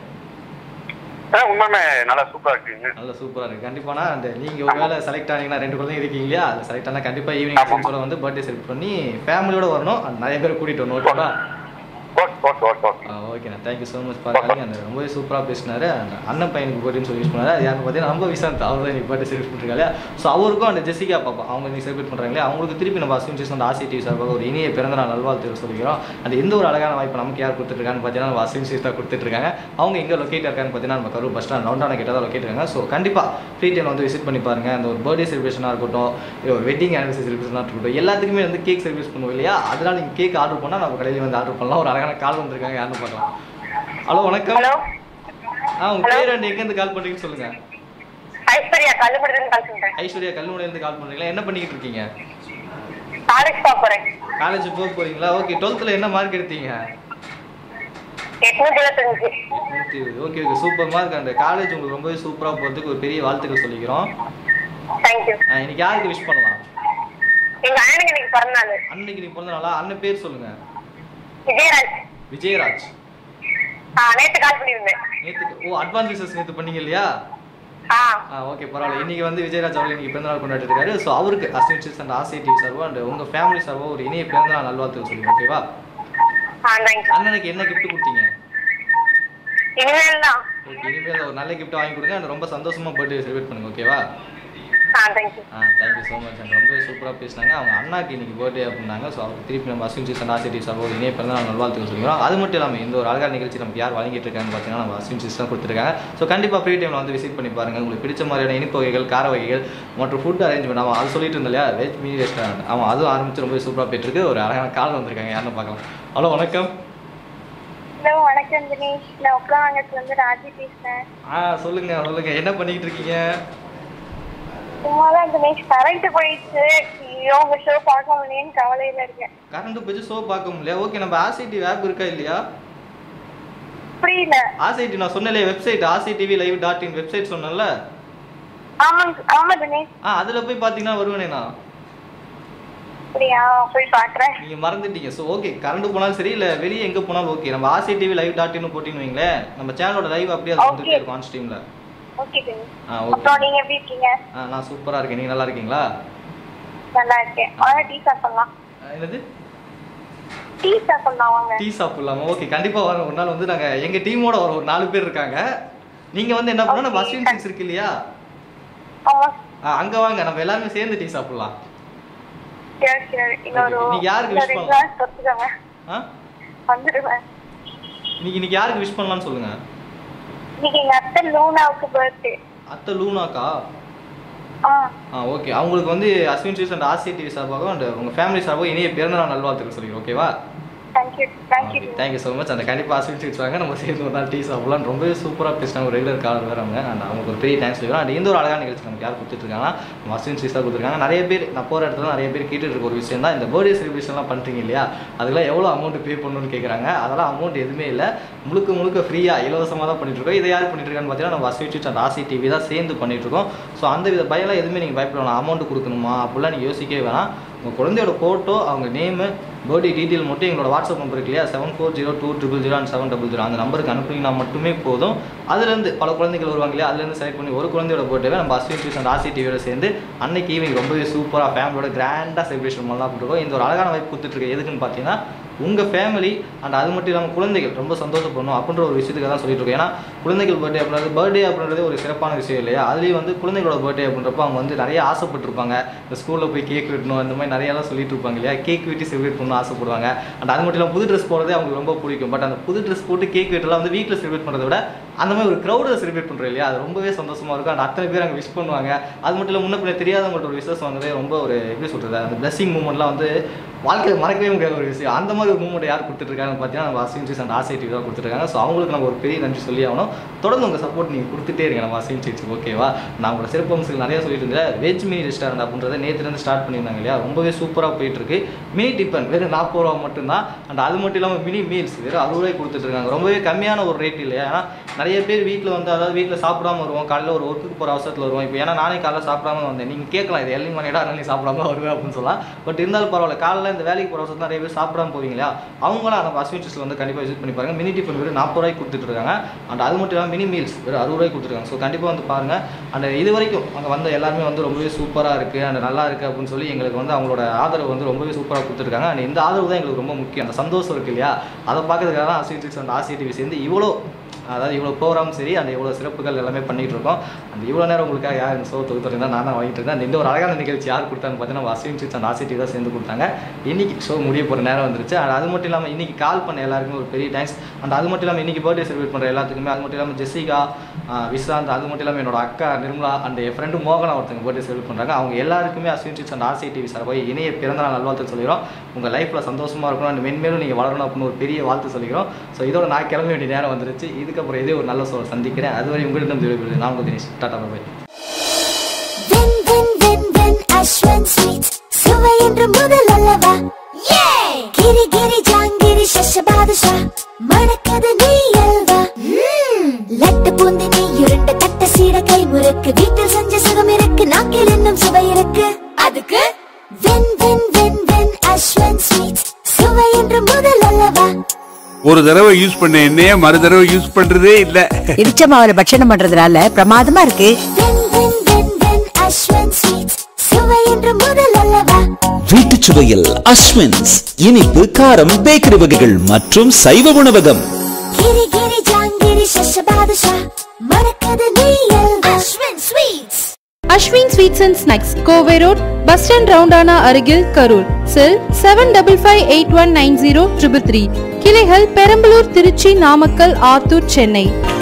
ஆ, உண்மையுமே நல்லா சூப்பரா இருக்குங்க நல்ல சூப்பரா இருக்கு கண்டிப்பானா அந்த நீங்க ஒருவேளை செலக்ட் ஆனீங்கன்னா ரெண்டு குழந்தைங்க இருக்கீங்க இல்லையா அது செலக்ட் ஆனா கண்டிப்பா ஈவினிங் ஃப்ரெண்ட்ஸோட வந்து பர்த்டே செலிப்ரேட் பண்ணி ஃபேமிலியோட வரணும் and நிறைய பேர் கூட்டிட்டு வரணும் ஓகேவா ஓகே ஓகே ஓகே ஓகே ஓகேண்ணா தேங்க்யூ ஸோ மச் பாருங்க அந்த ரொம்பவே சூப்பராக பேசினாரு அந்த அண்ணன் பையனுக்கு பர்த்டேன்னு சொல்லி யூஸ் பண்ணாரு அது யாருன்னு பார்த்தீங்கன்னா நம்ம விசாந்த் அவர் தான் இன்னைக்கு பர்த்டே செலிப்ரேட் பண்ணிருக்காங்க ஸோ அவருக்கும் அந்த ஜெசிகா பாப்பா அவங்க இன்னைக்கு செலிப்ரேட் பண்ணுறாங்களே அவங்களுக்கு திருப்பி நம்ம அஸ்வின் சேஸ் அந்த ஆசி டிவி சார்பாக ஒரு இனிய பிறந்தநாள் நல்வாழ்த்துகள் சொல்லிக்கிறோம் அந்த எந்த ஒரு அழகான வாய்ப்பு நமக்கு யார் கொடுத்துருக்கான்னு பார்த்தீங்கன்னா நம்ம அஸ்வின் சேஸ் தான் கொடுத்துட்ருக்காங்க அவங்க எங்கே லொக்கேட் இருக்கான்னு பார்த்தீங்கன்னா நம்ம கரூர் பஸ் ஸ்டாண்ட் ரவுண்டான கிட்ட தான் லொக்கேட் இருக்காங்க ஸோ கண்டிப்பாக ஃப்ரீ டைம் வந்து விசிட் பண்ணி பாருங்க அந்த ஒரு பர்த்டே செலிப்ரேஷனாக இருக்கட்டும் இல்லை ஒரு வெட்டிங் ஆனிவர்சரி செலிப்ரேஷனாக இருக்கட்டும் எல்லாத்துக்குமே வந்து கேக் செலிப்ரேட் பண்ணுவோம் இல்லையா அதனால நீங்கள் கேக் ஆர்டர் பண்ணால் நம்ம கடையில் வந்து ஆர்டர் பண்ணலாம் ஒரு அழகான கால் வந்திருக்காங்க யாருன்னு பார்க்கலாம் ஹலோ வணக்கம் ஹலோ ஆ உங்க பேர் அண்ட் எங்கேருந்து கால் பண்றீங்கன்னு சொல்லுங்க ஐஸ்வர்யா கல்லுபடுதுன்னு கால் பண்றேன் ஐஸ்வர்யா கல்முனையிலேருந்து கால் பண்றீங்களா என்ன பண்ணிக்கிட்டு இருக்கீங்க காலேஜ் போக போறேன் காலேஜ் போக போறீங்களா ஓகே டுவெல்த்தில் என்ன மார்க் எடுத்தீங்க எட்நூத்தி இருபத்தஞ்சு நூற்றி okay okay super mark and college உங்களுக்கு ரொம்பவே சூப்பராக போகிறதுக்கு ஒரு பெரிய வாழ்த்துக்கள் சொல்லிக்கிறோம் தேங்க்யூ ஆ, இன்னைக்கு யாருக்கு விஷ் பண்ணலாம் எங்க அண்ணனுக்கு இன்னைக்கு பிறந்த நாள் அன்னைக்கு நீ பிறந்த நாளா அண்ணன் பேர் சொல்லுங்க விஜயராஜ் விஜயராஜ் ஆ நேத்து கால் பண்ணியிருந்தேன் நேற்று ஓ அட்வான்ஸ் ரிசர்ச் நேற்று பண்ணீங்க இல்லையா ஆ ஆ ஓகே பரவாயில்ல இன்னைக்கு வந்து விஜயராஜ் அவர்கள் இன்னைக்கு பிறந்தநாள் கொண்டாடி இருக்காரு ஸோ அவருக்கு அசிஸ்டன்ஸ் அண்ட் ஆசிய டிவி சார்பா அண்ட் உங்க ஃபேமிலி சார்பா ஒரு இனிய பிறந்தநாள் நல்வாழ்த்துக்கள் சொல்லுங்க ஓகேவா ஆ தேங்க்யூ அண்ணனுக்கு என்ன கிஃப்ட் கொடுத்தீங்க இனிமேல் தான் ஓகே இனிமேல் ஒரு நல்ல கிஃப்ட் வாங்கி கொடுங்க and ரொம்ப சந்தோஷமா பர்த்டே செலிப்ரேட் பண்ணுங்க ஓகேவா ஆ தேங்க்யூ ஆ தேங்க்யூ ஸோ மச் அண்ட் ரொம்பவே சூப்பராக பேசினாங்க அவங்க அண்ணாக்கு இன்னைக்கு பர்த்டே அப்படின்னாங்க ஸோ அவருக்கு திருப்பி நம்ம அஸ்வின் சிஸ்டர் ஆசிட்டி சார்பா ஒரு இணைய பிறந்தநாள் நல்வாழ்த்துக்கள் சொல்லிக்கிறோம் அது மட்டும் இல்லாமல் இந்த ஒரு அழகான நிகழ்ச்சி நமக்கு யார் வழங்கிட்டு இருக்காங்கன்னு பார்த்தீங்கன்னா நம்ம அஸ்வின் சிஸ்டர் கொடுத்துருக்காங்க ஸோ கண்டிப்பாக ஃப்ரீ டைமில் வந்து விசிட் பண்ணி பாருங்க உங்களுக்கு பிடிச்ச மாதிரியான இனிப்பு வகைகள் கார வகைகள் மற்றும் ஃபுட் அரேஞ்ச்மெண்ட் அவன் அது சொல்லிட்டு இருந்தா இல்லையா வெஜ் மினி ரெஸ்டாரண்ட் அவன் அதுவும் ஆரம்பிச்சு ரொம்ப சூப்பராக போயிட்டு ஒரு அழகான கால் வந்திருக்காங்க யாருன்னு பார்க்கலாம் ஹலோ வணக்கம் ஹலோ வணக்கம் தினேஷ் நான் உப்காங்கத்துல இருந்து ராஜி பேசுறேன் ஆ சொல்லுங்க சொல்லுங்க என்ன பண்ணிக்கிட்டு இருக்கீங்க சும்மாதான் தினேஷ் கரண்ட் போயிடுச்சு ஐயோ உங்க ஷோ பார்க்க முடியேன்னு கவலையில இருக்கேன் கரண்ட் போச்சு ஷோ பார்க்க முடியல ஓகே நம்ம ஆசிடி ஆப் இருக்கா இல்லையா புரியல ஆசிடி நான் சொன்னேன் website Aasai TV live dot in website சொன்னேன்ல ஆமாங்க ஆமா தினேஷ் ஆ அதில் போய் பார்த்தீங்கன்னா வருவேனே நான் அப்படியா போய் பாக்குறேன் நீங்க மறந்துட்டீங்க ஸோ ஓகே கரண்ட் போனாலும் சரி இல்லை வெளியே எங்கே போனாலும் ஓகே நம்ம ஆசி டிவி லைவ் டாட் இன் போட்டின்னு வைங்களேன் நம்ம சேனலோட லைவ் அப்படியே அது வந்துட்டே இருக்கும் ஆன் ஸ்ட்ரீமில் ஓகே தினேஷ் ஆ ஓகே அப்புறம் நீங்க எப்படி இருக்கீங்க ஆ நான் சூப்பராக இருக்கேன் நீங்கள் நல்லா இருக்கீங்களா நல்லா இருக்கேன் வாங்க டீ சாப்பிடலாம் ஆ, என்னது டீ சாப்பிடலாம் வாங்க டீ சாப்பிடலாமா ஓகே கண்டிப்பாக வரோம் ஒரு நாள் வந்து நாங்கள் எங்கள் டீமோட வரோம் ஒரு நாலு பேர் இருக்காங்க நீங்கள் வந்து என்ன பண்ணணும் நம்ம அஸ்வின் சிக்ஸ் இருக்கு இல்லையா ஆமா ஆ அங்கே வாங்க நம்ம எல்லாருமே சேர்ந்து டீ சாப்பிடலாம் சரி சரி இன்னொரு நீங்க யாருக்கு wish இன்னொரு ரெண்டு பண்ணலாம்? நாள் பொறுத்துக்கோங்க ஆ வந்துடுவேன் இன்னைக்கு இன்னைக்கு யாருக்கு விஷ் பண்ணலாம்னு சொல்லுங்க இன்னைக்கு எங்க அத்தை லூனாவுக்கு பர்த்டே அத்தை லூனாக்கா ஆ ஆ ஓகே அவங்களுக்கு வந்து Ashwin sweets and Aasai TV சார்பாக அண்ட் உங்கள் ஃபேமிலி சார்பாக இனிய பிறந்தநாள் நல்வாழ்த்துக்கள் சொல்லிக்கிறோம் ஓகேவா thank you thank you thank you so much அந்த கண்டிப்பாக அஸ்வின் ஸ்வீட்ஸ் வாங்க நம்ம சேர்ந்து ஒரு நாள் டீ சாப்பிடலாம் ரொம்பவே சூப்பராக பேசினாங்க ஒரு ரெகுலர் காலர் வேறு அவங்க அண்ட் அவங்களுக்கு ஒரு பெரிய தேங்க்ஸ் சொல்லிக்கிறோம் அண்ட் இந்த ஒரு அழகான நிகழ்ச்சி நமக்கு யார் கொடுத்துட்ருக்காங்கன்னா நம்ம அஸ்வின் ஸ்வீட்ஸ் தான் கொடுத்துருக்காங்க நிறைய பேர் நான் போகிற இடத்துல நிறைய பேர் கேட்டுட்டு இருக்க ஒரு விஷயம் தான் இந்த பர்த்டே செலிப்ரேஷன்லாம் பண்ணுறீங்க இல்லையா அதுக்கெல்லாம் எவ்வளோ அமௌண்ட் பே பண்ணணும்னு கேட்குறாங்க அதெல்லாம் அமௌண்ட் எதுவுமே இல்லை முழுக்க முழுக்க ஃப்ரீயாக இலவசமாக தான் பண்ணிட்டு இருக்கோம் இதை யார் பண்ணிட்டு இருக்கான்னு பார்த்தீங்கன்னா நம்ம அஸ்வின் ஸ்வீட்ஸ் அண்ட் ஆசி டிவி தான் சேர்ந்து பண்ணிட்டு இருக்கோம் ஸோ அந்த வித பயம்லாம் எதுவுமே நீங்கள் பயப்பட வேணாம் அமௌண்ட் கொடுக்கணுமா அப்படிலாம் நீங்கள் யோசிக்கவே வேணாம் உங்கள் குழந்தையோட ஃபோட்டோ அவங்க நேமு பர்த்டே டீட்டெயில் மட்டும் எங்களோட வாட்ஸ்அப் நம்பர் இருக்கு இல்லையா seven four zero two triple zero and seven double zero அந்த நம்பருக்கு அனுப்புனீங்கன்னா மட்டுமே போதும் அதுலேருந்து பல குழந்தைகள் வருவாங்க இல்லையா அதுலேருந்து செலக்ட் பண்ணி ஒரு குழந்தையோட பர்த்டேவை நம்ம அஸ்வின் ஸ்வீட்ஸ் அண்ட் ஆசி டிவியோட சேர்ந்து அன்னைக்கு ஈவினிங் ரொம்பவே சூப்பராக ஃபேமிலியோட கிராண்டாக செலிப்ரேஷன் பண்ணலாம் பண்ணிருக்கோம் இந்த ஒரு அழகான வாய்ப்பு கொடுத்துட்ருக்கு எதுக்குன்னு பார்த்தீங்கன்னா உங்கள் ஃபேமிலி அண்ட் அது மட்டும் இல்லாமல் குழந்தைகள் ரொம்ப சந்தோஷப்படணும் அப்படின்ற ஒரு விஷயத்துக்கு தான் சொல்லிட்டு இருக்கோம் ஏன்னா குழந்தைகள் பர்த்டே அப்படின்றது பர்த்டே அப்படின்றது ஒரு சிறப்பான விஷயம் இல்லையா அதுலேயும் வந்து குழந்தைகளோட பர்த்டே அப்படின்றப்ப அவங்க வந்து நிறைய ஆசைப்பட்டிருப்பாங்க இந்த ஸ்கூலில் போய் கேக் வெட்டணும் அந்த மாதிரி நிறையலாம் சொல்லிட்டு இருப்பாங்க இல்லையா கேக் வெட்டி செலிப்ரேட் பண்ணணும் ஆசைப்படுவாங்க அண்ட் அது மட்டும் இல்லாமல் புது ட்ரெஸ் போடுறதே அவங்களுக்கு ரொம்ப பிடிக்கும் பட் அந்த புது ட்ரெஸ் போட்டு கேக் வெட்டலாம் வந்து வீட்டில் செலிப்ரேட் பண்ணுறத விட அந்த மாதிரி ஒரு க்ரௌடில் செலிப்ரேட் பண்ணுறோம் இல்லையா அது ரொம்பவே சந்தோஷமாக இருக்கும் அண்ட் அத்தனை பேர் அங்கே விஷ் பண்ணுவாங்க அது மட்டும் இல்லை முன்ன பின்ன தெரியாதவங்கள்ட்ட ஒரு விஷயம் வாங்குறதே ரொம்ப ஒரு எப்படி சொல்கிறது அந்த பிளஸிங் மூமெண்ட்லாம் வந்து வாழ்க்கையில் மறக்கவே முடியாத ஒரு விஷயம் அந்த மாதிரி ஒரு மூமெண்ட் யார் கொடுத்துட்ருக்காங்கன்னு பார்த்தீங்கன்னா நம்ம அசின்சிஸ் அண்ட் ஆசை டிவி தான் கொடுத்துருக்காங்க ஸோ அவங்களுக்கு நம்ம ஒரு பெரிய நன்றி சொல்லி ஆகணும் தொடர்ந்து உங்கள் சப்போர்ட் நீங்கள் கொடுத்துட்டே இருங்க நம்ம அசின்சிஸ் ஓகேவா நான் உங்களோட சிறப்பம்சங்கள் நிறைய சொல்லிட்டு இருந்தேன் வெஜ் மினி ரெஸ்டாரண்ட் அப்படின்றத நேற்றுலேருந்து ஸ்டார்ட் பண்ணியிருந்தாங்க இல்லையா ரொம்பவே சூப்பராக போயிட்டு இருக்கு மினி டிஃபன் வெறும் நாற்பது ரூபா மட்டும்தான் அண்ட் அது மட்டும் இல்லாமல் மினி மீல்ஸ் வெறும் அறுபது ரூபாய் கொடுத்துட்ருக்காங்க ரொம்பவே கம்மியான ஒரு ரேட் இல்லையா ஏன்னா நிறைய பேர் வீட்டில் வந்து அதாவது வீட்டில் சாப்பிடாம வருவோம் காலையில் ஒரு ஒர்க்குக்கு போகிற அவசரத்தில் வருவோம் இப்போ ஏன்னா நானே காலைல சாப்பிடாம வந்தேன் நீங்கள் கேட்கலாம் இது எல்லாம் மணிடா அதனால நீ சாப்பிடாம வருவேன் அப்படின்னு சொல்லலாம் பட் இருந்தாலும் பரவாயில்ல காலையில் இந்த வேலைக்கு போகிற அவசரத்தில் நிறைய பேர் சாப்பிடாம போவீங்க இல்லையா அவங்களாம் நம்ம அஸ்வின்ஸில் வந்து கண்டிப்பாக விசிட் பண்ணி பாருங்க மினி டிஃபன் வெறும் நாற்பது ரூபாய்க்கு கொடுத்துட்டு இருக்காங்க அண்ட் அது மட்டும் இல்லாமல் மினி மீல்ஸ் வெறும் அறுபது ரூபாய்க்கு கொடுத்துருக்காங்க ஸோ கண்டிப்பாக வந்து பாருங்க அண்ட் இது வரைக்கும் அங்கே வந்த எல்லாருமே வந்து ரொம்பவே சூப்பராக இருக்குது அண்ட் நல்லா இருக்குது அப்படின்னு சொல்லி எங்களுக்கு வந்து அவங்களோட ஆதரவு வந்து ரொம்பவே சூப்பராக கொடுத்துருக்காங்க அண்ட் இந்த ஆதரவு தான் எங்களுக்கு ரொம்ப முக்கியம் அந்த சந்தோஷம் இருக்கு இல்லையா அதை பார்க்கறதுக்காக தான் அஸ்வின்ஸ் அண்ட் ஆசி டிவி சேர்ந்து இவ்வளோ அதாவது இவ்வளோ ப்ரோக்ராம் சரி அந்த இவ்வளோ சிறப்புகள் எல்லாமே பண்ணிட்டு இருக்கோம் அந்த இவ்வளோ நேரம் உங்களுக்காக யார் இந்த ஷோ தொகுத்து தான் நான் தான் வாங்கிட்டு இருந்தேன் அந்த இந்த ஒரு அழகான நிகழ்ச்சி யார் கொடுத்தான்னு பார்த்தீங்கன்னா அஸ்வின் சிட்ஸ் அண்ட் ஆசி டிவி தான் சேர்ந்து கொடுத்தாங்க இன்னைக்கு ஷோ முடிய போகிற நேரம் வந்துருச்சு and அது மட்டும் இல்லாமல் இன்னைக்கு கால் பண்ண எல்லாருக்குமே ஒரு பெரிய தேங்க்ஸ் அண்ட் அது மட்டும் இல்லாமல் இன்னைக்கு பர்த்டே செலிப்ரேட் பண்ணுற எல்லாத்துக்குமே அது மட்டும் இல்லாமல் ஜெசிகா ஆஹ் விசாந்த் அது மட்டும் இல்லாமல் என்னோட அக்கா நிர்மலா அண்ட் என் ஃப்ரெண்டு மோகனா ஒருத்தங்க பர்த்டே செலிப்ரேட் பண்ணுறாங்க அவங்க எல்லாருக்குமே அஸ்வின் சிட்ஸ் அண்ட் ஆசி டிவி சார்பாக இணைய பிறந்தநாள் நல்வாழ்த்து சொல்லிக்கிறோம் உங்கள் லைஃப்பில் சந்தோஷமாக இருக்கணும் அண்ட் மென்மேலும் நீங்கள் வளரணும் அப்படின்னு ஒரு பெரிய வாழ்த்து சொல்லிக்கிறோம் ஸோ இதோட நான் கிளம்ப வேண்டிய நேரம் வந்துருச்சு இதுக்கப்புறம் இதே ஒரு நல்ல சொல்ல சந்திக்கிறேன் அதுவரை உங்களிடம் விடைபெறுது நான் உங்கள் தினேஷ் டாடா பாய் வென் when when when Ashwin sweets சுவை என்று முதல் அல்லவா கிரி கிரி ஜாங்கிரி சஷபாதுஷா மணக்கது நீ அல்வா ம்ம். லட்டு பூந்தி நீ உருண்ட தட்ட சீட கை முறுக்கு வீட்டில் செஞ்ச சுகம் இருக்கு நாக்கில் இன்னும் சுவை இருக்கு அதுக்கு when when when when Ashwin sweets சுவை என்று முதல் அல்லவா ஒரு தடவை யூஸ் பண்ண எண்ணெய மறு தடவை யூஸ் பண்றதே இல்ல இடிச்ச மாவுல பட்சணம் பண்றதுனால பிரமாதமா இருக்கு when when when when Ashwin sweets சுவை என்று முதல் அல்லவா வீட்டுச் சுவையில் அஸ்வின்ஸ் இனிப்பு காரம் பேக்கரி வகைகள் மற்றும் சைவ உணவகம் கிரி கிரி ஜாங்கிரி சஷபாதுஷா மணக்கது நீ halwa Ashwin sweets Ashwin sweets and snacks Kovai road bus stand ரவுண்டானா அருகில் Karur cell seven double five eight one nine zero triple three கிளைகள் பெரம்பலூர் திருச்சி நாமக்கல் ஆத்தூர் சென்னை